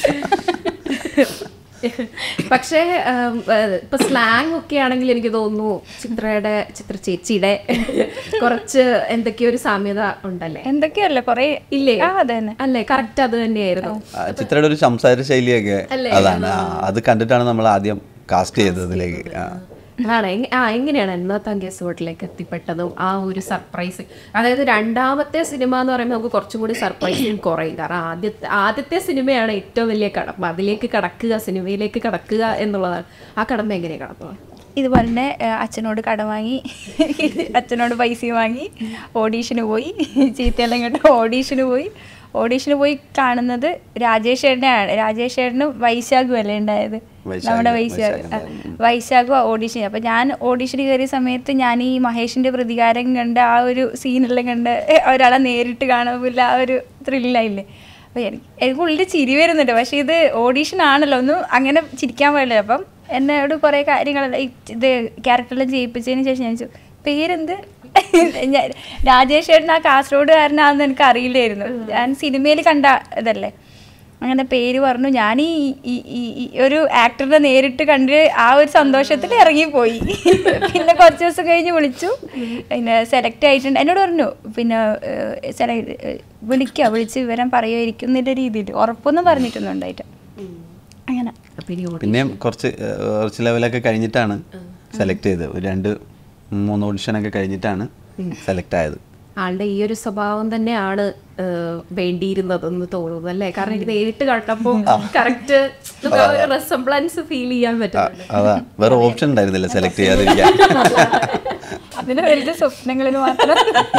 പക്ഷേ ഉം, ഏഹ്, ഇപ്പൊ സ്ലാങ് ഒക്കെ ആണെങ്കിൽ എനിക്ക് തോന്നുന്നു ചിത്രയുടെ ചിത്ര ചേച്ചിയുടെ കുറച്ച് എന്തൊക്കെയോ ഒരു സാമ്യത ഉണ്ടല്ലേ എന്തൊക്കെയല്ലേ കൊറേ ഇല്ലേ ആ അതെ തന്നെ അല്ലേ കറക്റ്റ് അത് തന്നെയായിരുന്നു ആ, ചിത്രയുടെ ഒരു സംസാര ശൈലിയൊക്കെ അതാണ് ആ, അത് കണ്ടിട്ടാണ് നമ്മൾ ആദ്യം കാസ്റ്റ് ചെയ്തത് ഇതിലേക്ക് ആ. അതാണ് എങ്- ആ എങ്ങനെയാണ് എന്നത്താം കേസ് ബോട്ടിലേക്ക് എത്തിപ്പെട്ടതും ആ ഒരു സർപ്രൈസ് അതായത് രണ്ടാമത്തെ സിനിമ എന്ന് പറയുമ്പോൾ നമുക്ക് കുറച്ചും കൂടി സർപ്രൈസിങ് കുറയും കാരണം ആദ്യത്തെ ആദ്യത്തെ സിനിമയാണ് ഏറ്റവും വലിയ കടമ്പ അതിലേക്ക് കടക്കുക സിനിമയിലേക്ക് കടക്കുക എന്നുള്ളതാണ് ആ കടമ്പ എങ്ങനെയാണ് കടന്നത് ഇതുപോലെ തന്നെ ഏ, അച്ഛനോട് കടം വാങ്ങി അച്ഛനോട് പൈസ വാങ്ങി ഓഡീഷന് പോയി ചീത്തയെല്ലാം കേട്ട് ഓഡീഷന് പോയി ഓഡീഷന് പോയി കാണുന്നത് രാജേഷ് ഏട്ടനെയാണ് രാജേഷ് ഏട്ടനും വൈശാഖും അല്ലേ ഉണ്ടായത് വൈശാഖ്, നമ്മുടെ വൈശാഖ് വൈശാഖ് ആ, വൈശാഖും ഓഡീഷൻ അപ്പം ഞാൻ ഓഡീഷന് കയറിയ സമയത്ത് ഞാൻ ഈ മഹേഷിൻ്റെ പ്രതികാരം കണ്ട് ആ ഒരു സീനെല്ലാം കണ്ട് ഏ, ഒരാളെ നേരിട്ട് കാണുമ്പോൾ ആ ഒരു ത്രില്ലായില്ലേ അപ്പോൾ എനിക്ക് എനിക്ക് ഉള്ളിൽ ചിരി വരുന്നുണ്ട് പക്ഷേ ഇത് ഓഡീഷൻ ആണല്ലോ ഒന്നും അങ്ങനെ ചിരിക്കാൻ പാടില്ല അപ്പം എന്നോട് കുറേ കാര്യങ്ങളെല്ലാം ഈ ഇത് ക്യാരക്ടറെല്ലാം ചെയ്യിപ്പിച്ചതിന് ശേഷം ഞാൻ ചോദിച്ചു പേരെന്ത് ഞാൻ രാജേഷ് ചേട്ടൻ ആ കാസർഗോഡുകാരനാണെന്ന് എനിക്ക് അറിയില്ലായിരുന്നു ഞാൻ സിനിമയിൽ കണ്ട ഇതല്ലേ അങ്ങനെ പേര് പറഞ്ഞു ഞാൻ ഈ ഈ- ഈ- ഈ ഒരു ആക്ടറിനെ നേരിട്ട് കണ്ട് ആ ഒരു സന്തോഷത്തിൽ ഇറങ്ങിപ്പോയി പിന്നെ കുറച്ച് ദിവസം കഴിഞ്ഞ് വിളിച്ചു പിന്നെ സെലക്ട് ആയിട്ടുണ്ട് എന്നോട് പറഞ്ഞു പിന്നെ സെലക്ട് വിളിക്കുക വിളിച്ച് വിവരം പറയുമായിരിക്കും എന്നുള്ള രീതിയിൽ ഉറപ്പൊന്നും പറഞ്ഞിട്ടൊന്നും ഉണ്ടായിട്ട് അങ്ങനെ അപ്പൊ ഇനി ഓടി- പിന്നെയും കുറച്ച് ഏഹ്, കുറച്ച് ലെവലൊക്കെ കഴിഞ്ഞിട്ടാണ് സെലക്ട് ചെയ്തത് ഒരു രണ്ട് മൂന്ന് ഓഡിഷനൊക്കെ കഴിഞ്ഞിട്ടാണ് സെലക്ട് ആയത് ആളുടെ ഈ ഒരു സ്വഭാവം തന്നെയാണ് ഏഹ്, വേണ്ടിയിരുന്നതെന്ന് തോന്നുന്നു അല്ലേ കാരണം എനിക്ക് നേരിട്ട് കണ്ടപ്പോ കറക്റ്റ് ഒരു റെസംബ്ലൻസ് ഫീൽ ചെയ്യാൻ ആ, പറ്റുന്നുണ്ട് അതാ വേറെ ഓപ്ഷൻ ഉണ്ടായിരുന്നില്ല സെലക്ട് ചെയ്യാതിരിക്കാൻ അതിന് വലുത് സ്വപ്നങ്ങളിൽ മാത്രം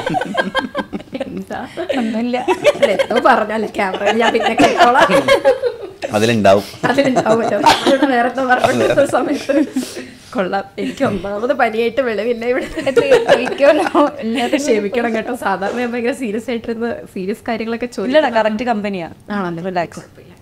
എന്താ ഒന്നുമില്ല അല്ല, എന്തോ പറഞ്ഞല്ലേ ക്യാമറ ഞാൻ പിന്നെ കേട്ടോളാം അതിലുണ്ടാവും അതിലുണ്ടാവുമല്ലോ ഇവിടെ വേറെ എന്തോ പറഞ്ഞിട്ട് സമയത്ത് കൊള്ളാം എനിക്ക് ഒന്നാമത് പനിയായിട്ട് വെളിവില്ല ഇവിടെ ചോദിക്കുമല്ലോ എല്ലാവരും ക്ഷമിക്കണം കേട്ടോ സാധാരണ ഞാൻ ഭയങ്കര സീരിയസ് ആയിട്ടിരുന്ന് സീരിയസ് കാര്യങ്ങളൊക്കെ ഇല്ലടാ ചോദിക്കണം കറക്റ്റ് കമ്പനിയാ ആണല്ലോ റിലാക്സ്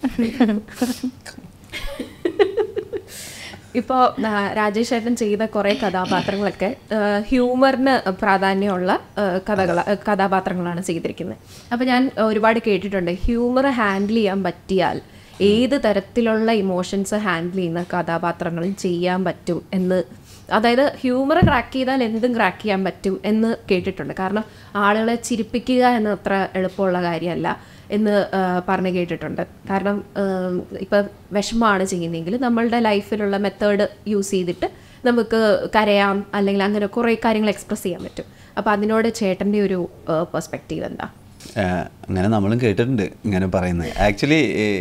ഇപ്പോൾ രാജേഷ് ഏട്ടൻ ചെയ്ത കുറേ കഥാപാത്രങ്ങളൊക്കെ ഹ്യൂമറിന് പ്രാധാന്യമുള്ള കഥകൾ കഥാപാത്രങ്ങളാണ് ചെയ്തിരിക്കുന്നത് അപ്പോൾ ഞാൻ ഒരുപാട് കേട്ടിട്ടുണ്ട് ഹ്യൂമർ ഹാൻഡിൽ ചെയ്യാൻ പറ്റിയാൽ ഏത് തരത്തിലുള്ള ഇമോഷൻസ് ഹാൻഡിൽ ചെയ്യുന്ന കഥാപാത്രങ്ങളും ചെയ്യാൻ പറ്റും എന്ന് അതായത് ഹ്യൂമർ ക്രാക്ക് ചെയ്താൽ എന്തും ക്രാക്ക് ചെയ്യാൻ പറ്റും എന്ന് കേട്ടിട്ടുണ്ട് കാരണം ആളുകളെ ചിരിപ്പിക്കുക എന്ന അത്ര എളുപ്പമുള്ള കാര്യമല്ല എന്ന് ആ, പറഞ്ഞ് കേട്ടിട്ടുണ്ട് കാരണം ഇപ്പം വിഷമമാണ് ചെയ്യുന്നതെങ്കിൽ നമ്മളുടെ ലൈഫിലുള്ള മെത്തേഡ് യൂസ് ചെയ്തിട്ട് നമുക്ക് കരയാം അല്ലെങ്കിൽ അങ്ങനെ കുറേ കാര്യങ്ങൾ എക്സ്പ്രസ് ചെയ്യാൻ പറ്റും അപ്പോൾ അതിനോട് ചേട്ടൻ്റെ ഒരു പെർസ്പെക്റ്റീവ് എന്താ ഏഹ്, അങ്ങനെ നമ്മളും കേട്ടിട്ടുണ്ട് ഇങ്ങനെ പറയുന്നത് ആക്ച്വലി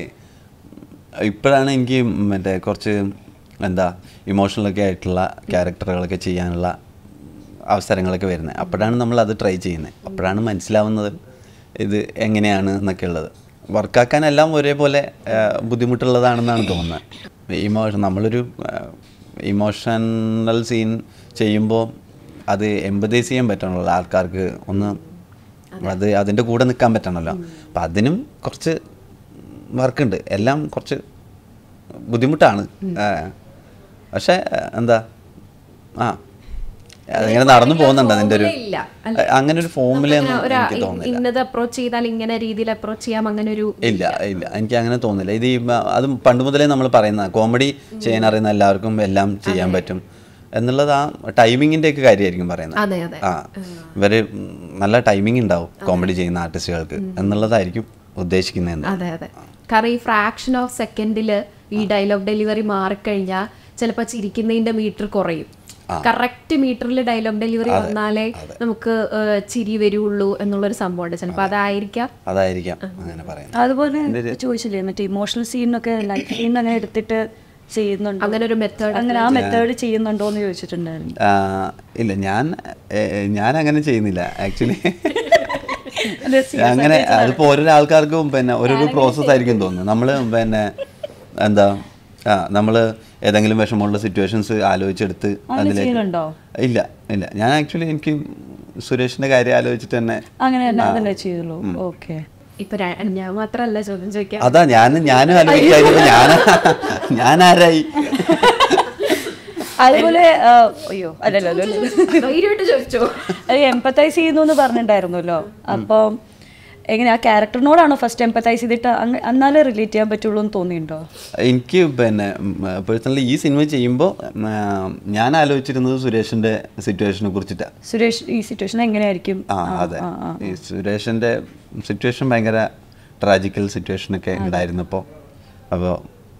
ഇപ്പോഴാണ് എനിക്ക് മറ്റേ കുറച്ച് എന്താ ഇമോഷണലൊക്കെ ആയിട്ടുള്ള ക്യാരക്ടറുകളൊക്കെ ചെയ്യാനുള്ള അവസരങ്ങളൊക്കെ വരുന്നത് അപ്പോഴാണ് നമ്മൾ അത് ട്രൈ ചെയ്യുന്നത് അപ്പോഴാണ് മനസ്സിലാവുന്നത് ഇത് എങ്ങനെയാണ് എന്നൊക്കെ ഉള്ളത് വർക്കാക്കാനെല്ലാം ഒരേപോലെ ഏഹ്, ബുദ്ധിമുട്ടുള്ളതാണെന്നാണ് തോന്നുന്നത് ഇമോഷൻ നമ്മളൊരു ഇമോഷണൽ സീൻ ചെയ്യുമ്പോൾ അത് എമ്പതൈസ് ചെയ്യാൻ പറ്റണമല്ലോ ആൾക്കാർക്ക് ഒന്ന് അത് അതിൻ്റെ കൂടെ നിൽക്കാൻ പറ്റണമല്ലോ അപ്പം അതിനും കുറച്ച് വർക്കുണ്ട് എല്ലാം കുറച്ച് ബുദ്ധിമുട്ടാണ് ആ. പക്ഷേ എന്താ ആ അതിങ്ങനെ നടന്നു പോകുന്നുണ്ട് അതിൻ്റെ ഒരു ഇല്ല, അങ്ങനെ ഒരു ഫോമിലൊന്നും ഒരു എനിക്ക് തോന്നുന്നില്ല ഇന്നത് അപ്രോച്ച് ചെയ്താൽ ഇങ്ങനെ രീതിയിൽ അപ്രോച്ച് ചെയ്യാം അങ്ങനെ ഒരു ഇല്ല ഇല്ല എനിക്ക് അങ്ങനെ തോന്നുന്നില്ല ഇത് ഈ മ- അത് പണ്ട് മുതലേ നമ്മൾ പറയുന്ന കോമഡി ചെയ്യാൻ അറിയുന്ന എല്ലാവർക്കും എല്ലാം ചെയ്യാൻ പറ്റും എന്നുള്ളത് ആ ടൈമിങ്ങിൻ്റെ ഒക്കെ കാര്യമായിരിക്കും പറയുന്നത് അതെ അതെ ആ ഇവര് ഉം, നല്ല ടൈമിംഗ് ഉണ്ടാവും കോമഡി ചെയ്യുന്ന ആർട്ടിസ്റ്റുകൾക്ക് എന്നുള്ളതായിരിക്കും ഉദ്ദേശിക്കുന്നതെന്ന് അതെ അതെ കാരണം ഈ ഫ്രാക്ഷൻ ഓഫ് സെക്കൻഡിൽ ഈ ഡയലോഗ് ഡെലിവറി മാറിക്കഴിഞ്ഞാൽ ചിലപ്പോൾ ചിരിക്കുന്നതിന്റെ മീറ്റർ കുറയും കറക്റ്റ് മീറ്ററിൽ ഡയലോഗ് ഡെലിവറി വന്നാലേ നമുക്ക് ഏഹ്, ചിരി വരുള്ളൂ എന്നുള്ളൊരു സംഭവമുണ്ട് ചിലപ്പോൾ അതായിരിക്കാം അതായിരിക്കാം അങ്ങനെ പറയുന്നത് അതുപോലെ ചോദിച്ചില്ലേ മറ്റേ ഇമോഷണൽ സീനൊക്കെ ലൈഫ് സീൻ അങ്ങനെ എടുത്തിട്ട് ചെയ്യുന്നുണ്ടോ അങ്ങനെ ഒരു മെത്തേഡ് അങ്ങനെ ആ മെത്തേഡ് ചെയ്യുന്നുണ്ടോ എന്ന് ചോദിച്ചിട്ടുണ്ടായിരുന്നു ആ, ഇല്ല ഞാൻ ഏ, ഞാൻ അങ്ങനെ ചെയ്യുന്നില്ല ആക്ച്വലി അങ്ങനെ അതിപ്പോൾ ഓരോ ആൾക്കാർക്കും പിന്നെ ഓരോരോ പ്രോസസ്സ് ആയിരിക്കും തോന്നുന്നത് നമ്മൾ പിന്നെ എന്താ ആ നമ്മൾ ഏതെങ്കിലും വിഷമമുള്ള സിറ്റുവേഷൻസ് ആലോചിച്ചെടുത്ത് അതിലേക്ക് ചെയ്യുന്നുണ്ടോ ഇല്ല ഇല്ല ഞാൻ ആക്ച്വലി എനിക്ക് സുരേഷിന്റെ കാര്യം ആലോചിച്ചിട്ട് തന്നെ അങ്ങനെ തന്നെ അതല്ലേ ചെയ്യുള്ളൂ ഓക്കെ ഇപ്പൊ ര- ഞാൻ മാത്രല്ല ചോദ്യം ചോദിക്കാം അതാ ഞാൻ ഞാനും ആലോചിക്കായിരുന്നു ഞാൻ ഞാൻ ആരായി അതുപോലെ ആ, അയ്യോ അല്ലല്ലോ അല്ലല്ലോ ധൈര്യമായിട്ട് ചോദിച്ചോ അത് എംപത്തൈസ് ചെയ്യുന്നു എന്ന് പറഞ്ഞിട്ടുണ്ടായിരുന്നല്ലോ അപ്പം എങ്ങനെ ആ ക്യാരക്ടറിനോടാണോ ഫസ്റ്റ് എംപത്തൈസ് ചെയ്തിട്ട് അങ്ങ് എന്നാലേ റിലേറ്റ് ചെയ്യാൻ പറ്റുള്ളൂ എന്ന് തോന്നിയിട്ടുണ്ടോ എനിക്ക് പിന്നെ പേഴ്സണലി ഈ സിനിമ ചെയ്യുമ്പോൾ ഞാൻ ആലോചിച്ചിരുന്നത് സുരേഷിന്റെ സിറ്റുവേഷനെ കുറിച്ചിട്ടാണ് സുരേഷ് ഈ സിറ്റുവേഷൻ എങ്ങനെയായിരിക്കും ആ അതെ ഈ സുരേഷിന്റെ സിറ്റുവേഷൻ ഭയങ്കര ട്രാജിക്കൽ സിറ്റുവേഷൻ ഒക്കെ ഉണ്ടായിരുന്നപ്പോൾ അപ്പോൾ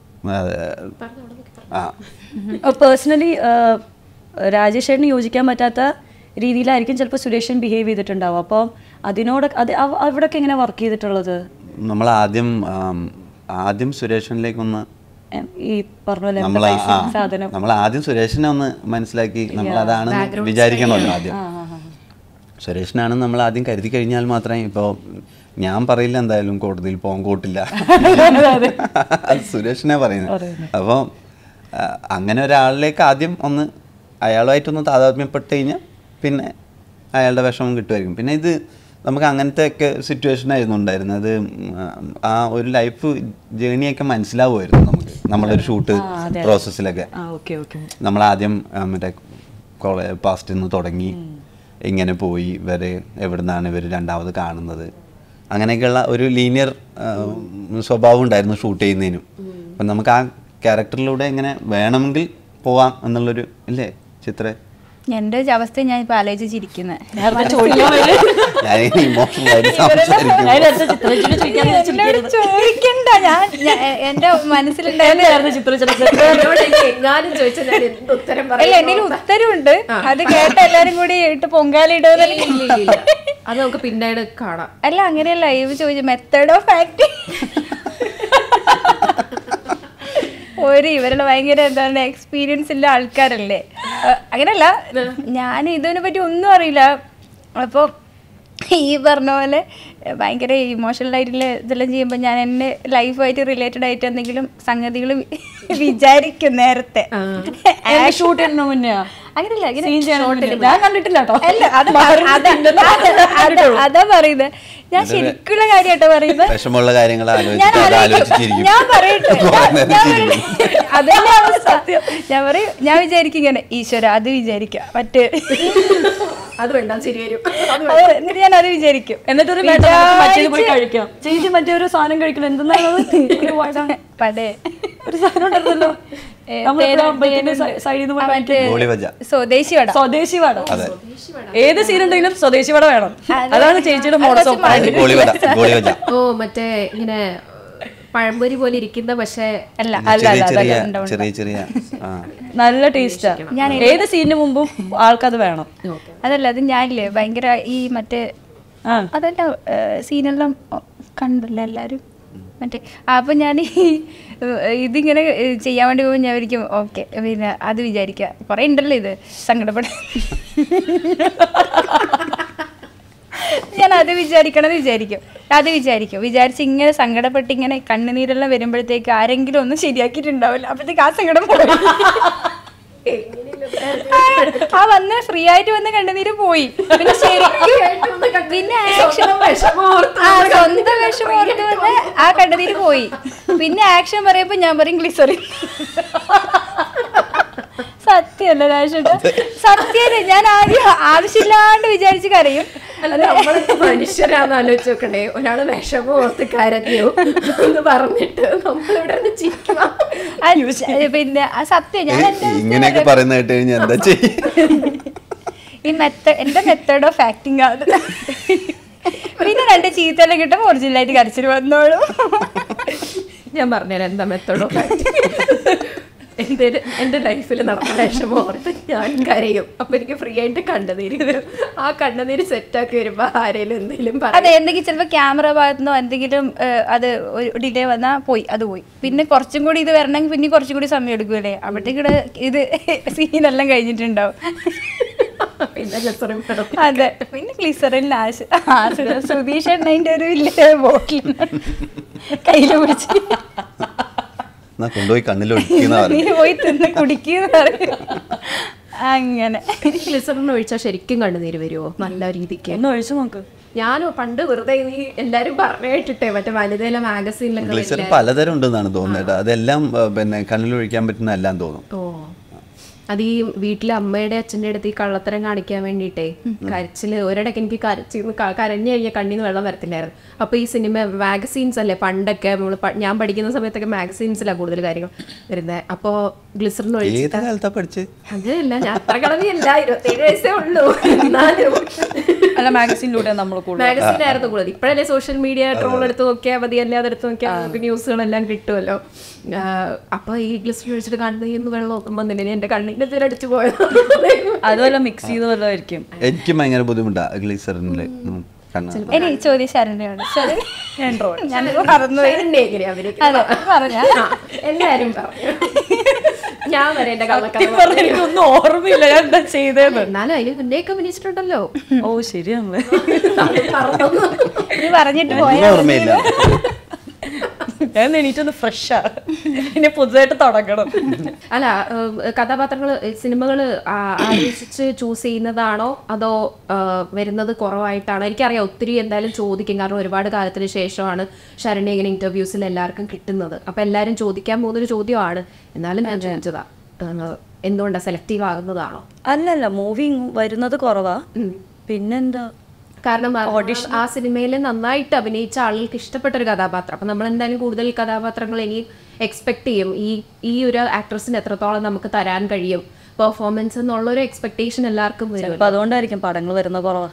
ആ പേഴ്സണലി രാജേഷ് ചേട്ടന് യോജിക്കാൻ പറ്റാത്ത രീതിയിലായിരിക്കും ചിലപ്പോൾ സുരേഷൻ ബിഹേവ് ചെയ്തിട്ടുണ്ടാവും അപ്പോൾ അതിനോട് അത് അവ- അവിടെയൊക്കെ എങ്ങനെ വർക്ക് ചെയ്തിട്ടുള്ളത് നമ്മൾ ആദ്യം ആം, ആദ്യം സുരേഷിനിലേക്കൊന്ന് എം, ഈ പറഞ്ഞ പോലെ നമ്മൾ empathizing സാധനം നമ്മൾ ആദ്യം സുരേഷിനെ ഒന്ന് മനസ്സിലാക്കി നമ്മൾ അതാണ് വിചാരിക്കണമല്ലോ ആദ്യം സുരേഷിനാണ് നമ്മൾ ആദ്യം കരുതി കഴിഞ്ഞാൽ മാത്രമേ ഇപ്പോൾ ഞാൻ പറയില്ല എന്തായാലും കോടതിയിൽ പോകാൻ കൂട്ടില്ല അത് സുരേഷിനെ പറയുന്നത് അപ്പോൾ അങ്ങനെ ഒരാളിലേക്ക് ആദ്യം ഒന്ന് അയാളുമായിട്ടൊന്ന് താതാത്മ്യപ്പെട്ട് കഴിഞ്ഞാൽ പിന്നെ അയാളുടെ വിഷമം കിട്ടുമായിരിക്കും പിന്നെ ഇത് നമുക്ക് അങ്ങനത്തെ ഒക്കെ സിറ്റുവേഷൻ ആയിരുന്നു ഉണ്ടായിരുന്നത് അത് ഉം, ആ ഒരു ലൈഫ് ജേണിയൊക്കെ മനസ്സിലാവുമായിരുന്നു നമുക്ക് നമ്മളൊരു ഷൂട്ട് പ്രോസസ്സിലൊക്കെ ആ ഓക്കെ ഓക്കെ നമ്മൾ ആദ്യം ആ, മറ്റേ കോളേജ് പാസ്റ്റിൽ നിന്ന് തുടങ്ങി ഇങ്ങനെ പോയി ഇവർ എവിടുന്നാണ് ഇവർ രണ്ടാമത് കാണുന്നത് അങ്ങനെയൊക്കെയുള്ള ഒരു ലീനിയർ സ്വഭാവം ഉണ്ടായിരുന്നു ഷൂട്ട് ചെയ്യുന്നതിനും അപ്പം നമുക്ക് ആ ക്യാരക്ടറിലൂടെ എങ്ങനെ വേണമെങ്കിൽ പോവാം എന്നുള്ളൊരു ഇല്ലേ ചിത്ര എൻ്റെ അവസ്ഥ ഞാൻ ഇപ്പൊ ആലോചിച്ചിരിക്കുന്നത് നേരത്തെ ചോദിക്കാൻ വേണ്ടി ഞാൻ ഇമോഷണൽ ആയിട്ട് സംസാരിക്കും നേരത്തെ ചിത്രചേച്ചി ചോദിക്കാൻ എന്നോട് ചോദിക്കണ്ട ഞാൻ ഞാൻ- എന്റെ മനസ്സിലുണ്ടായിരുന്ന നേരത്തെ ചിത്രചേച്ചി എന്നോട് എനിക്ക് എങ്ങാനും ചോദിച്ചാൽ ഞാൻ എന്ത് ഉത്തരം അല്ല പറയും എന്തെങ്കിലും ഉത്തരവുണ്ട് അത് കേട്ട എല്ലാരും കൂടി ഇട്ട് പൊങ്കാലിടുക അത് നമുക്ക് പിന്നീട് കാണാം അല്ല അങ്ങനെയല്ല ഇവ ചോദിച്ചു മെത്തേഡ് ഓഫ് ആക്ടിങ് ഒരു ഇവരുടെ ഭയങ്കര എന്താണ് എക്സ്പീരിയൻസ് ഉള്ള ആൾക്കാരല്ലേ അഹ് അങ്ങനെയല്ല ഞാൻ ഇതിനെ പറ്റി ഒന്നും അറിയില്ല അപ്പോൾ ഈ പറഞ്ഞ പോലെ ഭയങ്കര ഇമോഷണൽ ആയിട്ടുള്ള ഇതെല്ലാം ചെയ്യുമ്പോൾ ഞാൻ എന്നെ ലൈഫായിട്ട് റിലേറ്റഡ് ആയിട്ട് എന്തെങ്കിലും സംഗതികൾ വിചാരിക്കും നേരത്തെ ഷൂട്ട് ചെയ്യുന്ന മുന്നേ അങ്ങനെയല്ല ഇങ്ങനെ സീൻ ചെയ്യാൻ മുന്നേ. ഞാൻ കണ്ടിട്ടില്ല കേട്ടോ അല്ല അത് പറ- അതാ അതാ- അതാ പറയുന്നത് ഞാൻ ശരിക്കുള്ള കാര്യമാട്ടോ പറയുന്നത് വിഷമമുള്ള കാര്യങ്ങൾ ഞാൻ ആലോചിച്ചിട്ട് അത് ആലോചിക്കും. ആലോചിച്ചിരിക്കും ഞാൻ പറയട്ടെ കുറേ ഞാൻ- നേരം ഞാൻ ചിരിക്കും. പറയും. അതന്നെ അവസ്ഥ ഞാൻ പറയും ഞാൻ വിചാരിക്കും ഇങ്ങനെ ഈശ്വര അത് വിചാരിക്കാം മറ്റേ അത് വേണ്ട ശരി വരും അത് എന്നിട്ട് ഞാൻ അത് വിചാരിക്കും എന്നിട്ടൊരു വേണ്ട നമുക്ക് മറ്റേത് പോയി വിചാരിച്ച് കഴിക്കാം ചേച്ചി മറ്റേ ഒരു സാധനം കഴിക്കണം എന്തെന്നാണ് ഒരു വഴ- പടേ ഒരു സാധനം ഉണ്ടല്ലോ ഏ, നമ്മളിവിടെ പേര് അമ്പലത്തിന്റെ പേരുണ്ട്. സൈഡിൽ നിന്ന് പോയി ആ, മറ്റേ ഗോളി വജ സ്വദേശി വട സ്വദേശി വട അതെ ഏത് സീൻ ഉണ്ടെങ്കിലും സ്വദേശി വട വേണം അതെ. അതാണ് ചേച്ചിയുടെ അത് മോഡസ് കുറച്ച് ഓഫ് അത് ഗോളി വജ ഗോളി വജ ഓ മറ്റേ ഇങ്ങനെ പഴംപൊരി പോലെ ഇരിക്കുന്ന പക്ഷേ അല്ല അല്ല ചെറിയ അല്ല ചെറിയ അതല്ല, ഉണ്ട്, ഉണ്ട്. ചെറിയ ചെറിയ ആ നല്ല ടേസ്റ്റാ ഞാൻ ഏത് സീനിന് മുമ്പും ആൾക്കത് വേണം അതല്ല അത് ഞാനില്ലേ ഭയങ്കര ഈ മറ്റേ ആ അതല്ല സീനെല്ലാം കണ്ടല്ലോ എല്ലാവരും മറ്റേ അപ്പം ഞാൻ ഈ ഇതിങ്ങനെ ഏഹ്, ചെയ്യാൻ വേണ്ടി പോകുമ്പോൾ ഞാൻ ഒരിക്കും ഓക്കെ പിന്നെ അത് വിചാരിക്കുക കുറേ ഉണ്ടല്ലോ ഇത് സങ്കടപ്പെടാൻ ഞാൻ അത് വിചാരിക്കണമെന്ന് വിചാരിക്കും അത് വിചാരിക്കും വിചാരിച്ച് ഇങ്ങനെ സങ്കടപ്പെട്ട് ഇങ്ങനെ കണ്ണുനീരെല്ലാം വരുമ്പോഴത്തേക്ക് ആരെങ്കിലും ഒന്ന് ശരിയാക്കിയിട്ടുണ്ടാവില്ല അപ്പോഴത്തേക്ക് ആ സങ്കടം പോയി ആ വന്ന് ഫ്രീ ആയിട്ട് വന്ന് കണ്ണുനീര് പോയി പിന്നെ ശരിക്കും പിന്നെ ആക്ഷൻ ആ സ്വന്തം വിഷമം ഓർത്ത് വന്ന് ആ കണ്ണുനീര് പോയി പിന്നെ ആക്ഷൻ പറയുമ്പോ ഞാൻ പറയും ഗ്ലിസറിൻ സത്യമല്ല രാജേട്ടാ സത്യമല്ല ഞാൻ ആദ്യം ആവശ്യമില്ലാണ്ട് വിചാരിച്ച് കരയും അല്ല നമ്മളൊക്കെ മനുഷ്യരാന്ന് ആലോചിച്ച് നോക്കണേ ഒരാള് വിഷമം ഓർത്ത് കരഞ്ഞു എന്ന് പറഞ്ഞിട്ട് നമ്മളിവിടെ നിന്ന് ചിരിക്കണം ആ, പിന്നെ ആ സത്യം ഞാൻ എന്റെ ഇങ്ങനെയൊക്കെ പറയുന്ന കേട്ട് കഴിഞ്ഞാൽ എന്താ ചെയ്യും ഈ മെത്തേഡ് എന്റെ മെത്തേഡ് ഓഫ് ആക്ടിങ് ആണ് പിന്നെ രണ്ട് ചീത്തെല്ലാം കിട്ടുമ്പോൾ ഒറിജിനലായിട്ട് കരച്ചിൽ വന്നോളൂ ഞാൻ പറഞ്ഞുതരാം എന്താ മെത്തഡോ എൻ്റെ എൻ്റെ ലൈഫിൽ നടന്ന വിഷമം ഓർത്ത് ഞാൻ കരയും അപ്പൊ എനിക്ക് ഫ്രീ ആയിട്ട് കണ്ണുനീര് വരും ആ കണ്ണുനീര് സെറ്റാക്കി വരുമ്പോ ആരേലും എന്തെങ്കിലും അതെ പറയും എന്തെങ്കിലും ചിലപ്പോൾ ക്യാമറ ഭാഗത്തുനിന്നോ എന്തെങ്കിലും ഏഹ്, അത് ഒരു ഡിലേ വന്നാൽ പോയി അത് പോയി പിന്നെ കുറച്ചും കൂടി ഇത് വരണമെങ്കിൽ പിന്നെ കുറച്ചും കൂടി സമയം എടുക്കുമല്ലേ അപ്പോഴത്തേക്കിടെ ഇത് സീനെല്ലാം കഴിഞ്ഞിട്ടുണ്ടാവും പിന്നെ ലെസറും കിടക്കും അതെ പിന്നെ ഗ്ലിസറിൻ ആശ ആശ സുധീഷ് എണ്ണതിൻ്റെ ഒരു വലിയ ബോട്ടിൽ കയ്യിൽ പിടിച്ച് എന്നാ കൊണ്ടുപോയി കണ്ണിലൊഴിക്കുന്ന നീ പോയി തിന്ന് കുടിക്കുന്ന പറയും അങ്ങനെ ഗ്ലിസറിന് ഒഴിച്ചാൽ ശരിക്കും കണ്ണുനീര് വരുമോ നല്ല രീതിക്ക് ഒന്ന് ഒഴിച്ചു നോക്ക് ഞാനോ പണ്ട് വെറുതെ നീ എല്ലാരും പറഞ്ഞു കേട്ടിട്ടേ മറ്റേ വനിതയിലെ മാഗസീനിലൊക്കെ ഗ്ലിസർ പലതരം ഉണ്ടെന്നാണ് തോന്നുന്നത് കേട്ടോ അതെല്ലാം ആ, പിന്നെ കണ്ണിലൊഴിക്കാൻ പറ്റുന്ന എല്ലാം തോന്നും ഓ അത് ഈ വീട്ടിലെ അമ്മയുടെ അച്ഛൻ്റെ അടുത്ത് ഈ കള്ളത്തരം കാണിക്കാൻ വേണ്ടിയിട്ടേ കരച്ചില് ഒരിടയ്ക്ക് എനിക്ക് കരച്ചിന്ന് ക- കരഞ്ഞു കഴിഞ്ഞാൽ കണ്ണിന്ന് വെള്ളം വരത്തില്ലായിരുന്നു അപ്പോൾ ഈ സിനിമ മാഗസീൻസ് അല്ലേ പണ്ടൊക്കെ നമ്മൾ ഞാൻ പഠിക്കുന്ന സമയത്തൊക്കെ മാഗസീൻസിലാണ് കൂടുതൽ കാര്യങ്ങൾ വരുന്നത് അപ്പോൾ ഗ്ലിസറിൻ ഒഴിച്ച് ഏത് കാലത്താ പഠിച്ച് അങ്ങനെയല്ല ഞാൻ അത്ര കളവിയല്ല ഇരുപത്തേഴ് വയസ്സേ ഉള്ളൂ എന്നാലും അല്ല മാഗസിനിലൂടെ നമ്മൾ കൂടുതൽ മാഗസീനായിരുന്നു കൂടുതൽ ഇപ്പോഴല്ലേ സോഷ്യൽ മീഡിയ ട്രോൾ എടുത്ത് നോക്കിയാൽ മതി അല്ലാതെ എടുത്ത് നോക്കിയാൽ നമുക്ക് ന്യൂസുകളെല്ലാം കിട്ടുമല്ലോ ആഹ് അപ്പൊ ഈ ഗ്ലിസ്റ്റർ ഒഴിച്ചിട്ട് കാണുന്ന ഇന്ന് വെള്ളം ഒന്നും വന്നില്ല എന്റെ കണ്ണിന്റെ തീരടിച്ചു പോയത് അതുപോലെ മിക്സ് ചെയ്ത് വല്ലതായിരിക്കും എനിക്കും ഭയങ്കര ബുദ്ധിമുട്ടാ ഗ്ലീസറിനില് കണ്ണ ഇനി ചോദ്യം ശരണ്യാണ് ശരൺ ഞാനിപ്പോ മറന്നുപോയി എന്നെ എങ്ങനെയാ അഭിനയിക്കുന്നത്? അതെ പറഞ്ഞ ആ, എല്ലാരും പറഞ്ഞു ഞാൻ വരെ എന്റെ കള്ളക്കഥ പറഞ്ഞ എനിക്കൊന്നും ഓർമ്മയില്ല ഞാൻ എന്താ ചെയ്തേന്ന് എന്നാലും അതിന് മുന്നേക്ക് അഭിനയിച്ചിട്ടുണ്ടല്ലോ ഓ ശരിയാണല്ലേ അത് മറന്നു. നീ പറഞ്ഞിട്ട് പോയ ഒന്നും ഓർമ്മയില്ല ഞാൻ എണീറ്റൊന്ന് ഫ്രഷാ ഇനി പുതുതായിട്ട് തുടങ്ങണം അല്ല കഥാപാത്രങ്ങൾ സിനിമകൾ ആലോചിച്ച് ചൂസ് ചെയ്യുന്നതാണോ അതോ ആ, വരുന്നത് കുറവായിട്ടാണോ എനിക്കറിയാം ഒത്തിരി എന്തായാലും ചോദിക്കും കാരണം ഒരുപാട് കാലത്തിന് ശേഷമാണ് ശരണ്യ ഇങ്ങനെ ഇന്റർവ്യൂസിൽ എല്ലാവർക്കും കിട്ടുന്നത് അപ്പൊ എല്ലാവരും ചോദിക്കാൻ പോകുന്നൊരു ചോദ്യമാണ് എന്നാലും ഞാൻ ചോദിച്ചതാ ആ, എന്തുകൊണ്ടാ സെലക്റ്റീവ് ആകുന്നതാണോ അല്ലല്ല മൂവി വരുന്നത് കുറവാ പിന്നെന്താ കാരണം ഓഡിഷൻ ആ സിനിമയിൽ നന്നായിട്ട് അഭിനയിച്ച ആളുകൾക്ക് ഇഷ്ടപ്പെട്ട ഒരു കഥാപാത്രം അപ്പൊ നമ്മൾ എന്തായാലും കൂടുതൽ കഥാപാത്രങ്ങൾ ഇനി എക്സ്പെക്ട് ചെയ്യും ഈ ഈ ഒരു ആക്ട്രസിന് എത്രത്തോളം നമുക്ക് തരാൻ കഴിയും പെർഫോമൻസ് എന്നുള്ളൊരു എക്സ്പെക്ടേഷൻ എല്ലാവർക്കും വരും അപ്പൊ അതുകൊണ്ടായിരിക്കും പടങ്ങൾ വരുന്ന കുറവാ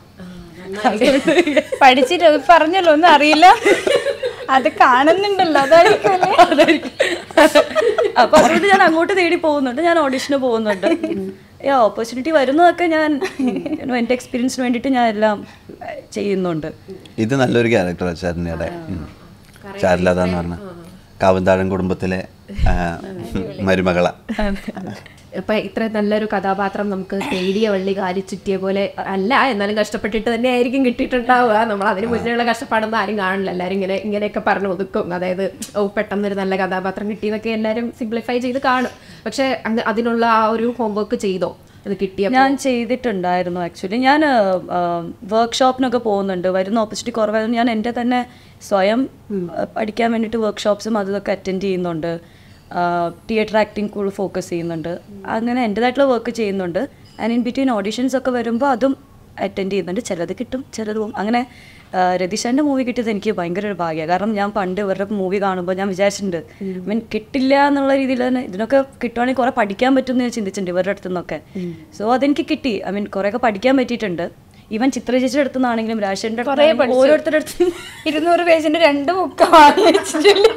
പഠിച്ചിട്ട് പറഞ്ഞല്ലോ ഒന്നും അറിയില്ല അത് കാണുന്നുണ്ടല്ലോ അതായിരിക്കും അല്ലേ? അപ്പൊ അതുകൊണ്ട് ഞാൻ അങ്ങോട്ട് തേടി പോകുന്നുണ്ട് ഞാൻ ഓഡിഷന് പോകുന്നുണ്ട് ഈ ഓപ്പർച്യൂണിറ്റി വരുന്നതൊക്കെ ഞാൻ you know, എന്റെ എക്സ്പീരിയൻസിന് വേണ്ടിയിട്ട് ഞാൻ എല്ലാം ഏഹ്, ചെയ്യുന്നുണ്ട് ഇത് നല്ലൊരു ക്യാരക്ടറാണ് ചരണ്യയുടെ ചാരുലത എന്ന് പറഞ്ഞ കാവന്താഴൻ കുടുംബത്തിലെ ആ, മരുമകള ഇപ്പൊ ഇത്ര നല്ലൊരു കഥാപാത്രം നമുക്ക് തേടിയ വള്ളി കാരി ചുറ്റിയ പോലെ അല്ല എന്നാലും കഷ്ടപ്പെട്ടിട്ട് തന്നെ ആയിരിക്കും കിട്ടിയിട്ടുണ്ടാവുക നമ്മൾ അതിന് മുന്നേയുള്ള കഷ്ടപ്പാടൊന്നും ആരും കാണില്ല എല്ലാവരും ഇങ്ങനെ ഇങ്ങനെയൊക്കെ പറഞ്ഞു ഒതുക്കും അതായത് ഓ പെട്ടെന്നൊരു നല്ല കഥാപാത്രം കിട്ടിയെന്നൊക്കെ എല്ലാവരും സിംപ്ലിഫൈ ചെയ്ത് കാണും പക്ഷെ അങ്ങ് അതിനുള്ള ആ ഒരു ഹോംവർക്ക് ചെയ്തോ അത് കിട്ടിയ ഞാൻ ചെയ്തിട്ടുണ്ടായിരുന്നു ആക്ച്വലി ഞാൻ വർക്ക്ഷോപ്പിനൊക്കെ പോകുന്നുണ്ട് വരുന്ന ഓപ്പർച്യൂണിറ്റി കുറവായിരുന്നു ഞാൻ എൻ്റെ തന്നെ സ്വയം ആ, പഠിക്കാൻ വേണ്ടിയിട്ട് വർക്ക്ഷോപ്സും അതൊക്കെ അറ്റൻഡ് ചെയ്യുന്നുണ്ട് തിയേറ്റർ ആക്ടിങ് കൂടുതൽ ഫോക്കസ് ചെയ്യുന്നുണ്ട് അങ്ങനെ എൻ്റെതായിട്ടുള്ള വർക്ക് ചെയ്യുന്നുണ്ട് ആൻഡ് ഇൻ ബിറ്റ്വീൻ ഓഡിഷൻസ് ഒക്കെ വരുമ്പോൾ അതും അറ്റൻഡ് ചെയ്യുന്നുണ്ട് ചിലത് കിട്ടും ചിലത് പോകും അങ്ങനെ ആ, രതീഷൻ്റെ മൂവി കിട്ടിയത് എനിക്ക് ഭയങ്കര ഒരു ഭാഗ്യമാണ് കാരണം ഞാൻ പണ്ട് ഇവരുടെ മൂവി കാണുമ്പോൾ ഞാൻ വിചാരിച്ചിട്ടുണ്ട് മീൻ കിട്ടില്ല എന്നുള്ള രീതിയിൽ തന്നെ ഇതിനൊക്കെ കിട്ടുവാണെങ്കിൽ കുറേ പഠിക്കാൻ പറ്റും എന്ന് ഞാൻ ചിന്തിച്ചിട്ടുണ്ട് ഇവരുടെ അടുത്തു നിന്നൊക്കെ സോ അതെനിക്ക് കിട്ടി ഐ മീൻ കുറേയൊക്കെ പഠിക്കാൻ പറ്റിയിട്ടുണ്ട് ഈവൻ ചിത്ര ചേച്ചിയുടെ അടുത്തു നിന്നാണെങ്കിലും രാജേന്ദ്രൻ്റെ കുറേ അടുത്ത് പഠിച്ചു. ഓരോരുത്തരുടെ അടുത്ത് ഇരുന്നൂറ് പേജിന്റെ രണ്ട് ബുക്ക് വാങ്ങി വെച്ചിട്ടില്ല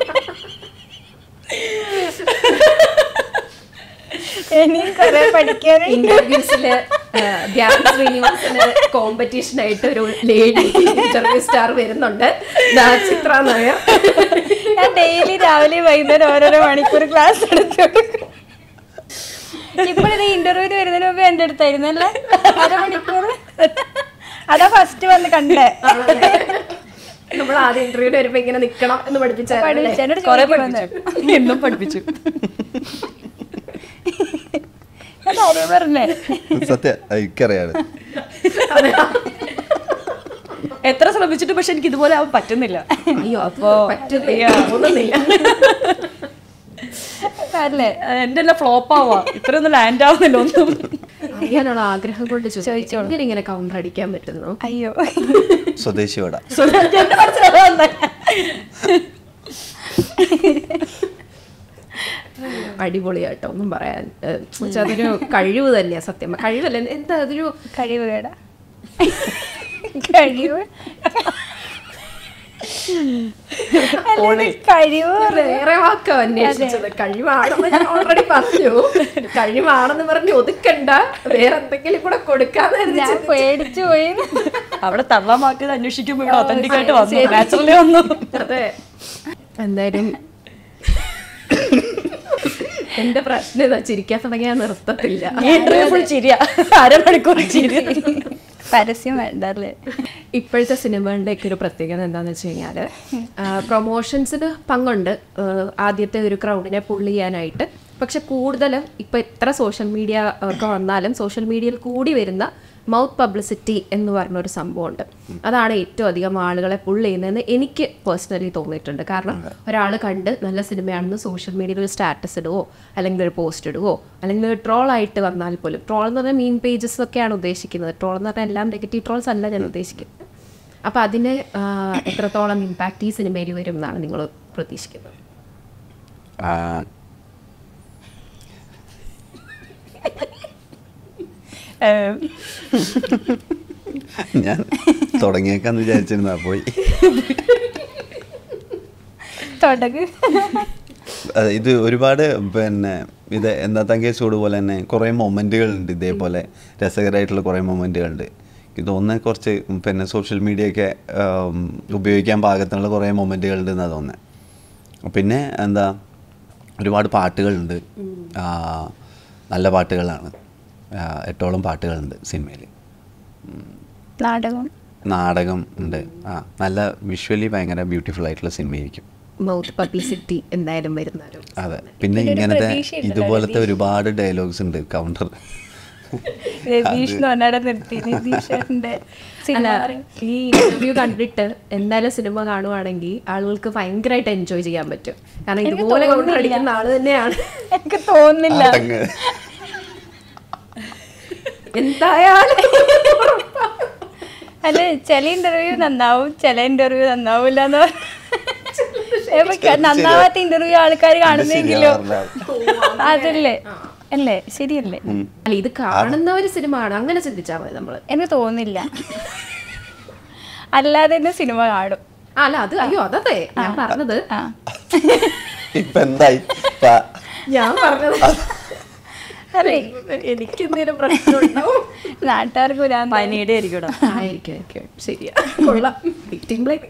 ഇനിയും കുറെ പഠിക്കാനുണ്ട് ഇന്റർവ്യൂസില് ധ്യാൻ ശ്രീനിവാസന് കോമ്പറ്റീഷൻ ആയിട്ട് ഒരു ലേഡി ഇന്റർവ്യൂ സ്റ്റാർ വരുന്നുണ്ട് ദാ ചിത്ര നായർ ഞാൻ ഡെയിലി രാവിലെ വൈകുന്നേരം ഓരോരോ മണിക്കൂർ ക്ലാസ് എടുത്തു കൊടുക്കും ഇപ്പോഴിത് ഇന്റർവ്യൂവിന് വരുന്നതിന് മുമ്പ് എന്റെ അടുത്തായിരുന്നല്ലേ അരമണിക്കൂർ അതാ ഫസ്റ്റ് വന്ന് കണ്ടേ നമ്മൾ ആദ്യം ഇന്റർവ്യൂവിന് വരുമ്പോ ഇങ്ങനെ നിക്കണം എന്ന് പഠിപ്പിച്ചായിരുന്നു പഠിപ്പിച്ചു എന്നോട് കുറേ ചോദിക്കും വന്ന്. പഠിപ്പിച്ചു എന്നും പഠിപ്പിച്ചു ഞാൻ കാര്യം പറഞ്ഞേ സത്യ എനിക്കറിയാണ് എത്ര ശ്രമിച്ചിട്ട് പക്ഷെ എനിക്ക് ഇതുപോലെ ആവാൻ പറ്റുന്നില്ല അയ്യോ അപ്പോ പറ്റുന്നില്ല തോന്നുന്നില്ല അല്ലേ എൻ്റെ എല്ലാം ഫ്ലോപ്പ് ആവാ ഇത്രയൊന്നും ലാൻഡ് ആവുന്നില്ല ഒന്നും അറിയാനുള്ള ആഗ്രഹം കൊണ്ട് ചോദിച്ചു എങ്ങനെ ഇങ്ങനെ കൗണ്ടർ അടിക്കാൻ പറ്റുന്നു അയ്യോ സ്വദേശി വട എന്റെ മനസ്സിലത് വന്നേ. അടിപൊളിയാട്ടോ ഒന്നും പറയാൻ ഏഹ്, എന്നുവെച്ചാ അതൊരു കഴിവ് തന്നെയാ സത്യം കഴിവല്ല എന്താ അതൊരു കഴിവ് കേടാ കഴിവ് അല്ലാതെ കഴിവ് വേറെ വാക്കാ അന്വേഷിച്ചത് കഴിവാണെന്ന് ഞാൻ ഓൾറെഡി പറഞ്ഞു കഴിവാണെന്ന് പറഞ്ഞ് ഒതുക്കണ്ട വേറെ എന്തെങ്കിലും കൂടെ കൊടുക്കാന്ന് ഞാൻ പേടിച്ചു പോയി അവിടെ തള്ളാൻ മാറ്റിയത് അന്വേഷിക്കുമ്പോ ഇവിടെ ഒത്തന്റിക് ആയിട്ട് വന്നു നാച്ചുറലി വന്നു അതെ എന്തായാലും എന്റെ പ്രശ്നം ഇതാ ചിരിക്കാൻ തുടങ്ങിയാൽ നിർത്തത്തില്ല ഇന്റർവ്യൂ ഫുൾ ചിരിയ അരമണിക്കൂർ ചിരി പരസ്യം വേണ്ട അല്ലേ ഇപ്പോഴത്തെ സിനിമകളുടെ ഒക്കെ ഒരു പ്രത്യേകത എന്താന്ന് വെച്ച് കഴിഞ്ഞാൽ പ്രൊമോഷൻസിന് പങ്കുണ്ട് ആ, ആദ്യത്തെ ഒരു ക്രൗഡിനെ പുള്ള് ചെയ്യാനായിട്ട് പക്ഷെ കൂടുതലും ഇപ്പൊ എത്ര സോഷ്യൽ മീഡിയ ഒക്കെ വന്നാലും സോഷ്യൽ മീഡിയയിൽ കൂടി വരുന്ന മൗത്ത് പബ്ലിസിറ്റി എന്ന് പറഞ്ഞ ഒരു സംഭവമുണ്ട് അതാണ് ഏറ്റവും അധികം ആളുകളെ പുൾ ചെയ്യുന്നതെന്ന് എനിക്ക് പേഴ്സണലി തോന്നിയിട്ടുണ്ട് കാരണം ഒരാൾ കണ്ട് നല്ല സിനിമയാണെന്ന് സോഷ്യൽ മീഡിയയിൽ ഒരു സ്റ്റാറ്റസ് ഇടുവോ അല്ലെങ്കിൽ ഒരു പോസ്റ്റ് ഇടുവോ അല്ലെങ്കിൽ ഒരു ട്രോൾ ആയിട്ട് വന്നാൽ പോലും ട്രോൾ എന്ന് പറഞ്ഞാൽ മീൻ പേജസ് ഒക്കെയാണ് ഉദ്ദേശിക്കുന്നത് ട്രോൾ എന്ന് പറഞ്ഞാൽ എല്ലാം നെഗറ്റീവ് ട്രോൾസ് അല്ല ഞാൻ ഉദ്ദേശിക്കുന്നത് അപ്പോൾ അതിന് ആ, എത്രത്തോളം ഇമ്പാക്റ്റ് ഈ സിനിമയിൽ വരും എന്നാണ് നിങ്ങൾ പ്രതീക്ഷിക്കുന്നത് ആ, ഏം, ഞാൻ തുടങ്ങിയേക്കാന്ന് വിചാരിച്ചിരുന്നാ പോയി തുടങ്ങ് അത് ഇത് ഒരുപാട് പിന്നെ ഇത് എന്താ കേസോട് പോലെ തന്നെ കുറേ മൊമെൻറ്റുകളുണ്ട് ഇതേപോലെ രസകരമായിട്ടുള്ള കുറേ മൊമെൻറ്റുകളുണ്ട് ഇത് ഒന്ന് കുറച്ച് പിന്നെ സോഷ്യൽ മീഡിയയൊക്കെ ആം, ഉപയോഗിക്കാൻ പാകത്തിനുള്ള കുറേ മൊമെൻറ്റുകളുണ്ട് എന്നാണ് തോന്നുന്നത് പിന്നെ എന്താ ഒരുപാട് പാട്ടുകളുണ്ട് ആ, നല്ല പാട്ടുകളാണ് ആ, എട്ടോളം പാട്ടുകളുണ്ട് സിനിമയിൽ നാടകം നാടകം ഉണ്ട് ആ നല്ല വിഷ്വലി ഭയങ്കര ബ്യൂട്ടിഫുൾ ആയിട്ടുള്ള സിനിമയായിരിക്കും മൗത്ത് പബ്ലിസിറ്റി എന്തായാലും വരുന്നൊരു അതെ പിന്നെ ഇതിനൊരു ഇങ്ങനത്തെ പ്രതീക്ഷയുണ്ടല്ലോ, ഇതുപോലത്തെ ഒരുപാട് ഡയലോഗ്സ് ഉണ്ട് കൗണ്ടർ രതീഷ് എന്ന് പറഞ്ഞാൽ നിർത്തി നിതീഷന്റെ സിനിമ അല്ല പറയും. ഈ ഇന്റർവ്യൂ കണ്ടിട്ട് എന്തായാലും സിനിമ കാണുവാണെങ്കിൽ ആളുകൾക്ക് ഭയങ്കരമായിട്ട് എൻജോയ് ചെയ്യാൻ പറ്റും കാരണം എനിക്ക് ഇതുപോലെ കൗണ്ടർ തോന്നുന്നില്ല. അടിക്കുന്ന ആള് തന്നെയാണ് എനിക്ക് തോന്നുന്നില്ല എന്തായാലും അല്ല ചില ഇന്റർവ്യൂ നന്നാവും ചില ഇന്റർവ്യൂ നന്നാവില്ല എന്ന് നന്നാവാത്ത ഇന്റർവ്യൂ ആൾക്കാർ കാണുന്നെങ്കിലോ അതല്ലേ അല്ലേ ശരിയല്ലേ അല്ല ഇത് കാണുന്ന ഒരു സിനിമ ആണ് അങ്ങനെ ചിന്തിച്ചാൽ മതി നമ്മള് എനിക്ക് തോന്നുന്നില്ല അല്ലാതെ തന്നെ സിനിമ കാണും ആ, അല്ല അത് അയ്യോ അതതെ ഞാൻ പറഞ്ഞത് ആ ഇപ്പൊ എന്തായി പ- ഞാൻ പറഞ്ഞത് അല്ലേ എനിക്ക് എന്തെങ്കിലും പ്രശ്നമുണ്ടാവും നാട്ടുകാർക്ക് വരാൻ പനിയുടെ ആയിരിക്കും ഇവിടെ. ആയിരിക്കും ആയിരിക്കും ശരിയാ കൊള്ളാം Victim blaming.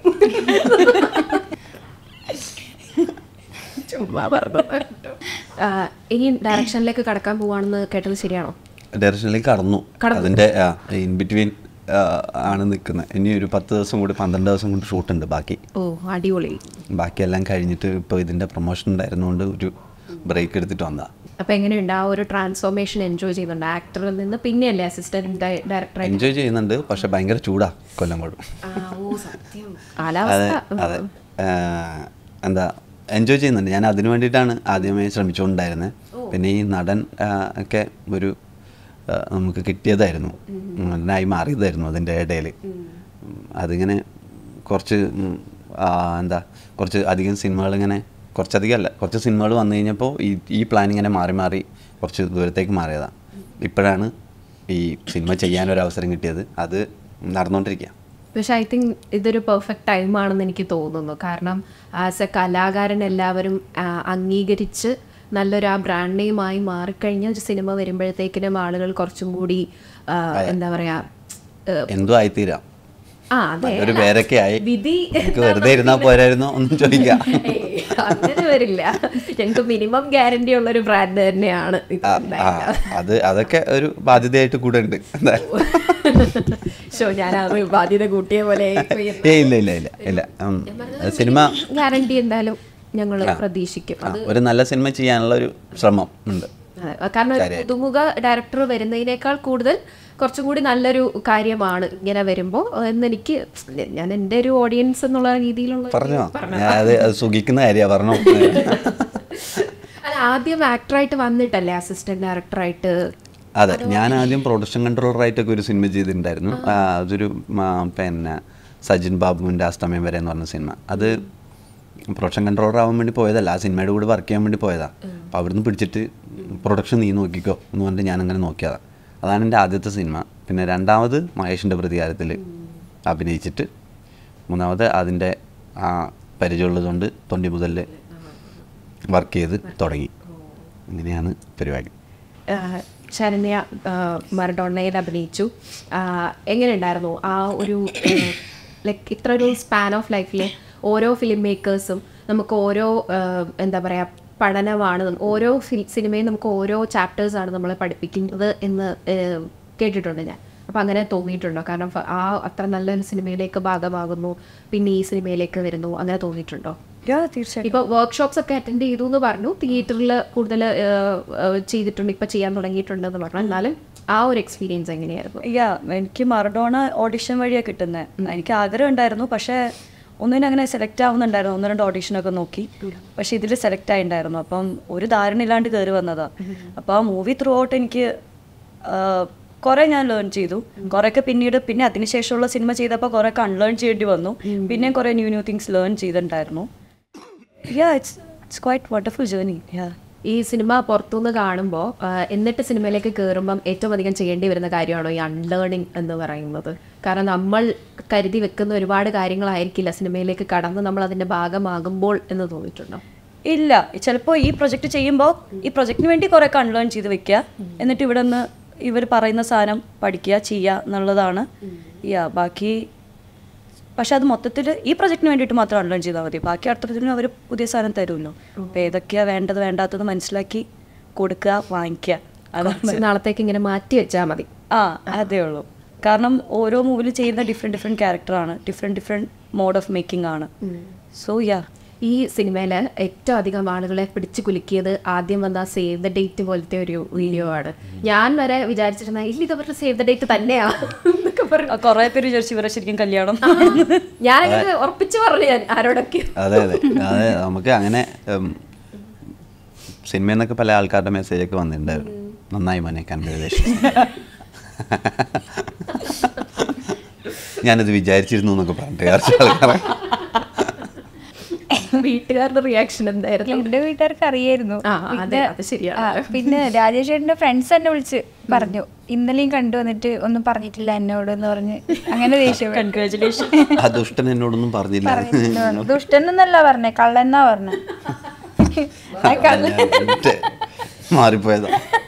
ചുമ്മാ പറഞ്ഞത് ആ, ഇനി ഡയറക്ഷനിലേക്ക് കടക്കാൻ പോവാണെന്ന് കേട്ടത് ശരിയാണോ ഡയറക്ഷനിലേക്ക് കടന്നു അതിന്റെ ഇൻ ബിറ്റ്വീൻ ആണ് നിൽക്കുന്നത് ഇനി ഒരു പത്ത് ദിവസം കൂടി പന്ത്രണ്ട് ദിവസം കൊണ്ട് ഷൂട്ടുണ്ട് ബാക്കി ഓ അടിപൊളി ബാക്കിയെല്ലാം കഴിഞ്ഞിട്ട് ഇപ്പോൾ ഇതിന്റെ പ്രൊമോഷൻ ഉണ്ടായിരുന്നുകൊണ്ട് ഒരു ബ്രേക്ക് എടുത്തിട്ട് വന്നതാ അപ്പൊ എങ്ങനെയുണ്ട് ആ ഒരു ട്രാൻസ്ഫോർമേഷൻ എൻജോയ് ചെയ്യുന്നുണ്ട് ആക്ടറിൽ നിന്ന് പിന്നെയല്ലേ അസിസ്റ്റന്റ് ഡയറക്ടറായിട്ട് എൻജോയ് ചെയ്യുന്നുണ്ട് പക്ഷെ ഭയങ്കര ചൂടാ കൊല്ലം കൂടും ഓ സത്യം അതെ കാലാവസ്ഥ അതെ ആ, എന്താ എൻജോയ് ചെയ്യുന്നുണ്ട് ഞാൻ അതിനു വേണ്ടിയിട്ടാണ് ആദ്യമേ ശ്രമിച്ചുകൊണ്ടായിരുന്നത് പിന്നെ ഈ നടൻ ആ, ഒക്കെ ഒരു ആ, നമുക്ക് കിട്ടിയതായിരുന്നു നടനായി മാറിയതായിരുന്നു അതിൻ്റെ ഇടയിൽ അതിങ്ങനെ കുറച്ച് ഉം, ആ, എന്താ കുറച്ച് അധികം സിനിമകൾ ഇങ്ങനെ കുറച്ചധികം അല്ല കുറച്ച് സിനിമകൾ വന്നു കഴിഞ്ഞപ്പോൾ ഈ ഈ പ്ലാൻ ഇങ്ങനെ മാറി മാറി കുറച്ച് ദൂരത്തേക്ക് മാറിയതാണ് ഇപ്പോഴാണ് ഈ സിനിമ ചെയ്യാനൊരു അവസരം കിട്ടിയത് അത് നടന്നുകൊണ്ടിരിക്കുക പക്ഷെ ഐ തിങ്ക് ഇതൊരു പെർഫെക്റ്റ് ടൈമാണെന്ന് എനിക്ക് തോന്നുന്നു കാരണം ആസ് എ കലാകാരൻ എല്ലാവരും ആ, അംഗീകരിച്ച് നല്ലൊരു ആ ബ്രാൻഡ് നെയിമായി മാറിക്കഴിഞ്ഞ ഒരു സിനിമ വരുമ്പോഴത്തേക്കിനും ആളുകൾ കുറച്ചും കൂടി ആ, എന്താ പറയാ ഏ, എന്തോ ആയിത്തീരാം ആ അതെ ഒരു പേരൊക്കെ ആയി വിധി എനിക്ക് വെറുതെ ഇരുന്നാ പോരായിരുന്നു ഒന്നും ചോദിക്കാം ഏയ്, അങ്ങനെ വരില്ല ഞങ്ങൾക്ക് മിനിമം ഗ്യാരണ്ടി ഉള്ള ഒരു ബ്രാൻഡ് തന്നെയാണ് ഇത് ആ, ആ, അത് അതൊക്കെ ഒരു ബാധ്യതയായിട്ട് കൂടെ ഉണ്ട് എന്തായാലും ഷോ ഞാൻ അത് ബാധ്യത കൂട്ടിയ പോലെ ഏയ് ഇല്ല ഇല്ല ഇല്ല ഇല്ല ഉം. സിനിമ ഗ്യാരണ്ടി എന്തായാലും ഞങ്ങൾ പ്രതീക്ഷിക്കും ആ, ഒരു നല്ല സിനിമ ചെയ്യാനുള്ള ഒരു ശ്രമം ഉണ്ട് അതെ, കാരണം ഒരു പുതുമുഖ ഡയറക്ടർ വരുന്നതിനേക്കാൾ കൂടുതൽ കുറച്ചും കൂടി നല്ലൊരു കാര്യമാണ് ഇങ്ങനെ വരുമ്പോൾ എന്നെനിക്ക് ഞാൻ എൻ്റെ ഒരു ഓഡിയൻസ് എന്നുള്ള രീതിയിലുള്ള പറഞ്ഞോ ഞാൻ അത് അത് സുഖിക്കുന്ന കാര്യമാണ് പറഞ്ഞോ അല്ല ആദ്യം ആക്ടറായിട്ട് വന്നിട്ടല്ലേ അസിസ്റ്റന്റ് ഡയറക്ടറായിട്ട് അതെ ഞാൻ ആദ്യം പ്രൊഡക്ഷൻ കൺട്രോളറായിട്ടൊക്കെ ഒരു സിനിമ ചെയ്തിട്ടുണ്ടായിരുന്നു ആ, അതൊരു ആ, പിന്നെ സജിൻ ബാബുവിൻ്റെ അസ്തമയം വരെ എന്ന് പറഞ്ഞ സിനിമ അത് പ്രൊഡക്ഷൻ കൺട്രോളർ ആവാൻ വേണ്ടി പോയതല്ല ആ സിനിമയുടെ കൂടെ വർക്ക് ചെയ്യാൻ വേണ്ടി പോയതാണ് അപ്പോൾ അവിടുന്ന് പിടിച്ചിട്ട് പ്രൊഡക്ഷൻ നീ നോക്കിക്കോ എന്ന് പറഞ്ഞിട്ട് ഞാൻ അങ്ങനെ നോക്കിയതാണ് അതാണ് എൻ്റെ ആദ്യത്തെ സിനിമ പിന്നെ രണ്ടാമത് മഹേഷിൻ്റെ പ്രതികാരത്തിൽ അഭിനയിച്ചിട്ട് മൂന്നാമത് അതിൻ്റെ ആ പരിചയമുള്ളതുകൊണ്ട് തൊണ്ടി മുതൽ വർക്ക് ചെയ്ത് തുടങ്ങി അങ്ങനെയാണ് പരിപാടി ആഹ് ശരണ്യ ആഹ് മറഡോണയിൽ അഭിനയിച്ചു ആഹ് എങ്ങനെയുണ്ടായിരുന്നു ആ ഒരു ലൈക്ക് ഇത്ര ഒരു സ്പാൻ ഓഫ് ലൈഫിൽ ഓരോ ഫിലിം മേക്കേഴ്സും നമുക്ക് ഓരോ ആഹ് എന്താ പറയുക പഠനമാണ് നം- ഓരോ ഫിൽ സിനിമയും നമുക്ക് ഓരോ ചാപ്റ്റേഴ്സാണ് നമ്മളെ പഠിപ്പിക്കുന്നത് എന്ന് ആഹ് കേട്ടിട്ടുണ്ട് ഞാൻ അപ്പം അങ്ങനെ തോന്നിയിട്ടുണ്ടോ കാരണം ഫ- ആ അത്ര നല്ലൊരു സിനിമയിലേക്ക് ഭാഗമാകുന്നു പിന്നെ ഈ സിനിമയിലേക്ക് വരുന്നു അങ്ങനെ തോന്നിയിട്ടുണ്ടോ യാ തീർച്ചയായിട്ടും ഇപ്പൊ വർക്ക്ഷോപ്സ് ഒക്കെ അറ്റൻഡ് ചെയ്തു എന്ന് പറഞ്ഞു തിയേറ്ററിൽ കൂടുതൽ ചെയ്തിട്ടുണ്ട് ഇപ്പൊ ചെയ്യാൻ തുടങ്ങിയിട്ടുണ്ട് എന്ന് പറഞ്ഞു എന്നാലും ആ ഒരു എക്സ്പീരിയൻസ് എങ്ങനെയായിരുന്നു യാ എനിക്ക് മറഡോണ ഓഡിഷൻ വഴിയാണ് കിട്ടുന്നത് എനിക്ക് ആഗ്രഹം ഉണ്ടായിരുന്നു പക്ഷേ ഒന്നിനും അങ്ങനെ സെലക്ട് ആവുന്നുണ്ടായിരുന്നു ഒന്ന് രണ്ട് ഓഡിഷനൊക്കെ നോക്കി പക്ഷേ ഇതിൽ സെലക്ട് ആയിണ്ടായിരുന്നു അപ്പം ഒരു ധാരണ ഇല്ലാണ്ട് കയറി വന്നതാ അപ്പോൾ ആ മൂവി ത്രൂ ഔട്ട് എനിക്ക് കുറേ ഞാൻ ലേൺ ചെയ്തു കുറേയൊക്കെ പിന്നീട് പിന്നെ അതിനുശേഷമുള്ള സിനിമ ചെയ്തപ്പോൾ കുറേയൊക്കെ അൺലേൺ ചെയ്യേണ്ടി വന്നു പിന്നെയും കുറേ ന്യൂ ന്യൂ തിങ്സ് ലേൺ ചെയ്തിട്ടുണ്ടായിരുന്നു yeah it's it's quite wonderful journey yeah ഈ സിനിമ പുറത്തുനിന്ന് കാണുമ്പോൾ എന്നിട്ട് സിനിമയിലേക്ക് കയറുമ്പം ഏറ്റവും അധികം ചെയ്യേണ്ടി വരുന്ന കാര്യമാണോ ഈ അൺലേണിംഗ് എന്ന് പറയുന്നത് കാരണം നമ്മൾ കരുതി വെക്കുന്ന ഒരുപാട് കാര്യങ്ങളായിരിക്കില്ല സിനിമയിലേക്ക് കടന്ന് നമ്മൾ അതിന്റെ ഭാഗമാകുമ്പോൾ എന്ന് തോന്നിയിട്ടുണ്ടോ ഇല്ല ചിലപ്പോൾ ഈ പ്രൊജക്റ്റ് ചെയ്യുമ്പോൾ ഈ പ്രൊജക്റ്റിന് വേണ്ടി കുറേ അൺലേൺ ചെയ്ത് വെക്കുക എന്നിട്ട് ഇവിടെ നിന്ന് ഇവർ പറയുന്ന സാധനം പഠിക്കുക ചെയ്യുക എന്നുള്ളതാണ് യാ ബാക്കി പക്ഷെ അത് മൊത്തത്തിൽ ഈ പ്രൊജക്റ്റിന് വേണ്ടിയിട്ട് മാത്രം അൺലേൺ ചെയ്താൽ മതി ബാക്കി അർത്ഥത്തിനും അവർ പുതിയ സാധനം തരുമല്ലോ അപ്പോൾ ഏതൊക്കെയാണ് വേണ്ടത് വേണ്ടാത്തത് മനസ്സിലാക്കി കൊടുക്കുക വാങ്ങിക്കുക അതാണ് കുറച്ച് നാളത്തേക്ക് ഇങ്ങനെ മാറ്റി വെച്ചാൽ മതി ആ അതേ ഉള്ളൂ കാരണം ഓരോ മൂവിൽ ചെയ്യുന്ന ഡിഫറെൻറ്റ് ഡിഫറെൻറ്റ് ക്യാരക്ടറാണ് different different mode of making so yeah യാ ഈ സിനിമയിൽ ഏറ്റവും അധികം ആളുകളെ പിടിച്ചു കുലുക്കിയത് ആദ്യം വന്ന സേവ് ദ ഡേറ്റ് പോലത്തെ ഒരു വീഡിയോ ആണ് ഞാൻ വരെ വിചാരിച്ചിരുന്ന ഇല്ല ഇത് അവരുടെ സേവ് ദ ഡേറ്റ് തന്നെയാ എന്നൊക്കെ പറഞ്ഞു കുറേ പേര് വിചാരിച്ചു ഇവരെ ശരിക്കും കല്യാണം ഞാനങ്ങനെ ഉറപ്പിച്ചു പറഞ്ഞു ഞാൻ ആരോടൊക്കെ അതെ അതെ അതെ നമുക്ക് അങ്ങനെ ഉം, സിനിമയിൽ നിന്നൊക്കെ പല ആൾക്കാരുടെ മെസ്സേജൊക്കെ വന്നിട്ടുണ്ടായിരുന്നു നന്നായി മോനെ കൺഗ്രാജുലേഷൻ ഞാനത് വിചാരിച്ചിരുന്നു എന്നൊക്കെ പറഞ്ഞിട്ട് കുറച്ച് ആൾക്കാരെ വീട്ടുകാരുടെ റിയാക്ഷൻ എന്തായിരുന്നു എന്റെ വീട്ടുകാർക്ക് അറിയായിരുന്നു ആ, അതെ, പിന്നെ- അത് ശരിയാണ്. ആ, പിന്നെ രാജേഷ് ചേട്ടന്റെ ഫ്രണ്ട്സ് എന്നെ വിളിച്ച് പറഞ്ഞു ഇന്നലെയും കണ്ടു വന്നിട്ട് ഒന്നും പറഞ്ഞിട്ടില്ല എന്നോട് എന്ന് പറഞ്ഞ് അങ്ങനെ ദേഷ്യം കൺഗ്രാചുലേഷൻ ആ ദുഷ്ടൻ എന്നോടൊന്നും പറഞ്ഞില്ല ദുഷ്ടനെന്നല്ല പറഞ്ഞേ കള്ളെന്നാ പറഞ്ഞേ ആ കള്ളൻ ഞാൻ മാറിപ്പോയതാ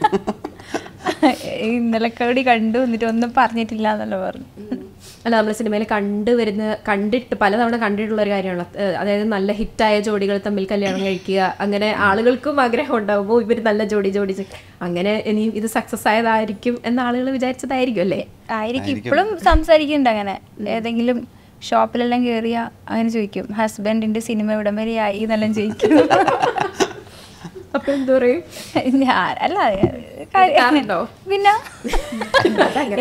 ഇന്നലെ കൂടി കണ്ടു എന്നിട്ട് ഒന്നും പറഞ്ഞിട്ടില്ല എന്നല്ല പറഞ്ഞു അല്ല നമ്മൾ സിനിമയിൽ കണ്ടുവരുന്ന കണ്ടിട്ട് പലതവണ കണ്ടിട്ടുള്ള ഒരു കാര്യമാണ് ഏഹ് അതായത് നല്ല ഹിറ്റായ ജോഡികൾ തമ്മിൽ കല്യാണം കഴിക്കുക അങ്ങനെ ആളുകൾക്കും ആഗ്രഹം ഉണ്ടാവുമ്പോൾ ഇവർ നല്ല ജോഡി ജോഡി ചെ- അങ്ങനെ ഇനിയും ഇത് സക്സസ് ആയതായിരിക്കും എന്ന ആളുകൾ വിചാരിച്ചതായിരിക്കും അല്ലേ ആയിരിക്കും ഇപ്പോഴും സംസാരിക്കുന്നുണ്ട് അങ്ങനെ ഏതെങ്കിലും ഷോപ്പിലെല്ലാം കയറിയ അങ്ങനെ ചോദിക്കും ഹസ്ബൻഡിന്റെ സിനിമ ഇവിടം വരെ ആയി എന്നെല്ലാം ചോദിക്കും അപ്പൊ എന്താ പറയും ഞാൻ അല്ല കിട്ടാറുണ്ടോ? പിന്നെ അതങ്ങനെ.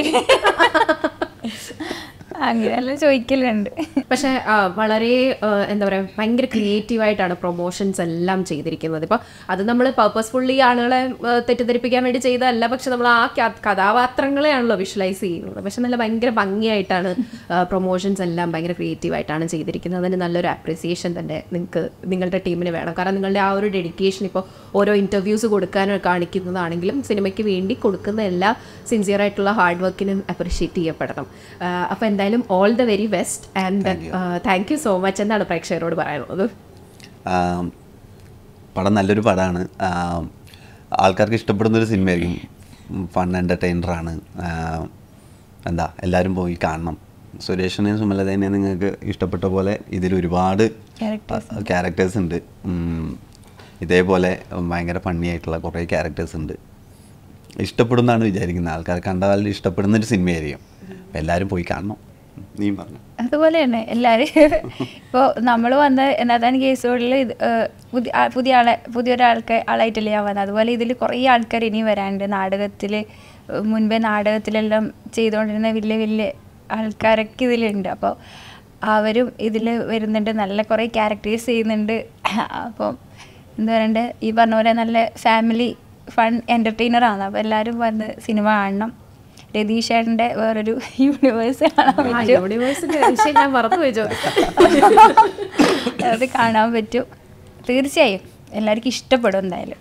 അങ്ങനെയെല്ലാം ചോദിക്കലുണ്ട് പക്ഷെ ആ, വളരെ ആ, എന്താ പറയുക ഭയങ്കര ക്രിയേറ്റീവായിട്ടാണ് പ്രൊമോഷൻസ് എല്ലാം ചെയ്തിരിക്കുന്നത് ഇപ്പൊ അത് നമ്മൾ പർപ്പസ്ഫുള്ളി ആളുകളെ ആ, തെറ്റിദ്ധരിപ്പിക്കാൻ വേണ്ടി ചെയ്തതല്ല പക്ഷെ നമ്മൾ ആ ക- കഥാപാത്രങ്ങളെയാണല്ലോ വിഷ്വലൈസ് ചെയ്യുന്നത് പക്ഷെ നല്ല ഭയങ്കര ഭംഗിയായിട്ടാണ് പ്രൊമോഷൻസ് എല്ലാം ഭയങ്കര ക്രിയേറ്റീവായിട്ടാണ് ചെയ്തിരിക്കുന്നത് അതിന് നല്ലൊരു അപ്രിസിയേഷൻ തന്നെ നിങ്ങൾക്ക് നിങ്ങളുടെ ടീമിന് വേണം കാരണം നിങ്ങളുടെ ആ ഒരു ഡെഡിക്കേഷൻ ഇപ്പോൾ ഓരോ ഇൻ്റർവ്യൂസ് കൊടുക്കാൻ കാണിക്കുന്നതാണെങ്കിലും സിനിമയ്ക്ക് വേണ്ടി കൊടുക്കുന്ന എല്ലാ സിൻസിയർ ആയിട്ടുള്ള ഹാർഡ് വർക്കിനും അപ്രിഷ്യേറ്റ് ചെയ്യപ്പെടണം അപ്പോൾ എന്തായാലും all the very best and thank you so much എന്താണ് പ്രേക്ഷകരോട് പറയാനുള്ളത് ആം, പടം നല്ലൊരു പടമാണ് ആം, ആൾക്കാർക്ക് ഇഷ്ടപ്പെടുന്ന ഒരു സിനിമയായിരിക്കും ഫൺ എൻ്റർടൈനറാണ് എന്താ എല്ലാവരും പോയി കാണണം സുരേഷിനെയും സുമലതേനെയും നിങ്ങൾക്ക് ഇഷ്ടപ്പെട്ട പോലെ ഇതിൽ ഒരുപാട് Characters. ക്യാരക്ടേഴ്സ് ഉണ്ട് ഉം, ഇതേപോലെ ഭയങ്കര ഫണ്ണിയായിട്ടുള്ള കുറേ ക്യാരക്ടേഴ്സ് ഉണ്ട് ഇഷ്ടപ്പെടുന്നതാണ് വിചാരിക്കുന്നത് ആൾക്കാർ കണ്ടാൽ ഇഷ്ടപ്പെടുന്ന ഒരു സിനിമയായിരിക്കും അപ്പോൾ എല്ലാവരും പോയി കാണണം നീ പറഞ്ഞു അതുപോലെ തന്നെ എല്ലാവരും ഇപ്പോൾ നമ്മൾ വന്ന് എന്നാത്താൻ കേസുകളിൽ പുതിയ ആ- പുതിയ ആളെ പുതിയൊരാൾക്ക് ആളായിട്ടല്ലേ ഞാൻ വന്നത് അതുപോലെ ഇതിൽ കുറേ ആൾക്കാർ ഇനി വരാനുണ്ട് നാടകത്തിൽ മുൻപേ നാടകത്തിലെല്ലാം ചെയ്തുകൊണ്ടിരുന്ന വലിയ വലിയ ആൾക്കാരൊക്കെ ഇതിലുണ്ട് അപ്പോൾ അവരും ഇതിൽ വരുന്നുണ്ട് നല്ല കുറേ ക്യാരക്ടേഴ്സ് ചെയ്യുന്നുണ്ട് അപ്പോൾ എന്താ പറയണ്ടേ ഈ പറഞ്ഞ പോലെ നല്ല ഫാമിലി ഫൺ എൻ്റർടൈനറാണ് അപ്പോൾ എല്ലാവരും വന്ന് സിനിമ കാണണം രതീഷേട്ടൻ്റെ വേറൊരു യൂണിവേഴ്സ് കാണാൻ ആ, പറ്റും യൂണിവേഴ്സിന്റെ വിഷയം ഞാൻ മറന്നുപോയി ചോദിക്കാൻ അത് കാണാൻ പറ്റും തീർച്ചയായും എല്ലാവർക്കും ഇഷ്ടപ്പെടും എന്തായാലും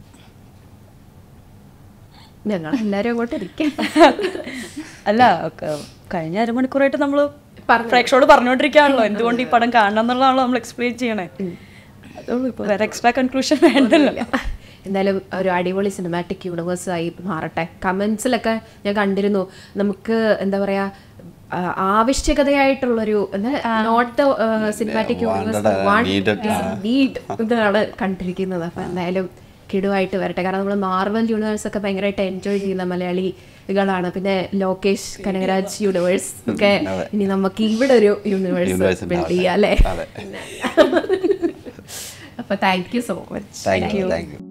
ഞങ്ങൾ എല്ലാവരും അങ്ങോട്ട് ഇരിക്കാം അല്ല ക- കഴിഞ്ഞ അരമണിക്കൂറായിട്ട് നമ്മൾ പ്രേക്ഷകരോട് പറഞ്ഞുകൊണ്ടിരിക്കുകയാണല്ലോ എന്തുകൊണ്ട് ഈ പടം കാണണം എന്നുള്ളതാണല്ലോ നമ്മൾ എക്സ്പ്ലെയിൻ ചെയ്യണേ അതുള്ളൂ ഇപ്പോൾ വേറെ എക്സ്ട്രാ കൺക്ലൂഷൻ വേണ്ടല്ലോ എന്തായാലും ഒരു അടിപൊളി സിനിമാറ്റിക് യൂണിവേഴ്സ് ആയി മാറട്ടെ കമന്റ്സിലൊക്കെ ഞാൻ കണ്ടിരുന്നു നമുക്ക് എന്താ പറയാ ആ, ആവശ്യകതയായിട്ടുള്ളൊരു not cinematic wanted, uh, needed, need ഇതാണ് കണ്ടിരിക്കുന്നത് അപ്പൊ എന്തായാലും കിടുവായിട്ട് വരട്ടെ കാരണം നമ്മൾ മാർവൽ യൂണിവേഴ്സ് ഒക്കെ ഭയങ്കരമായിട്ട് എൻജോയ് ചെയ്യുന്ന മലയാളികളാണ് പിന്നെ ലോകേഷ് കനകരാജ് യൂണിവേഴ്സ് ഒക്കെ ഇനി നമുക്ക് ഇവിടെ ഒരു യൂണിവേഴ്സ് Universe ബിൽഡ് ഉണ്ടാവട്ടെ. ചെയ്യാം അല്ലേ അതെ അപ്പൊ thank you so much thank you thank U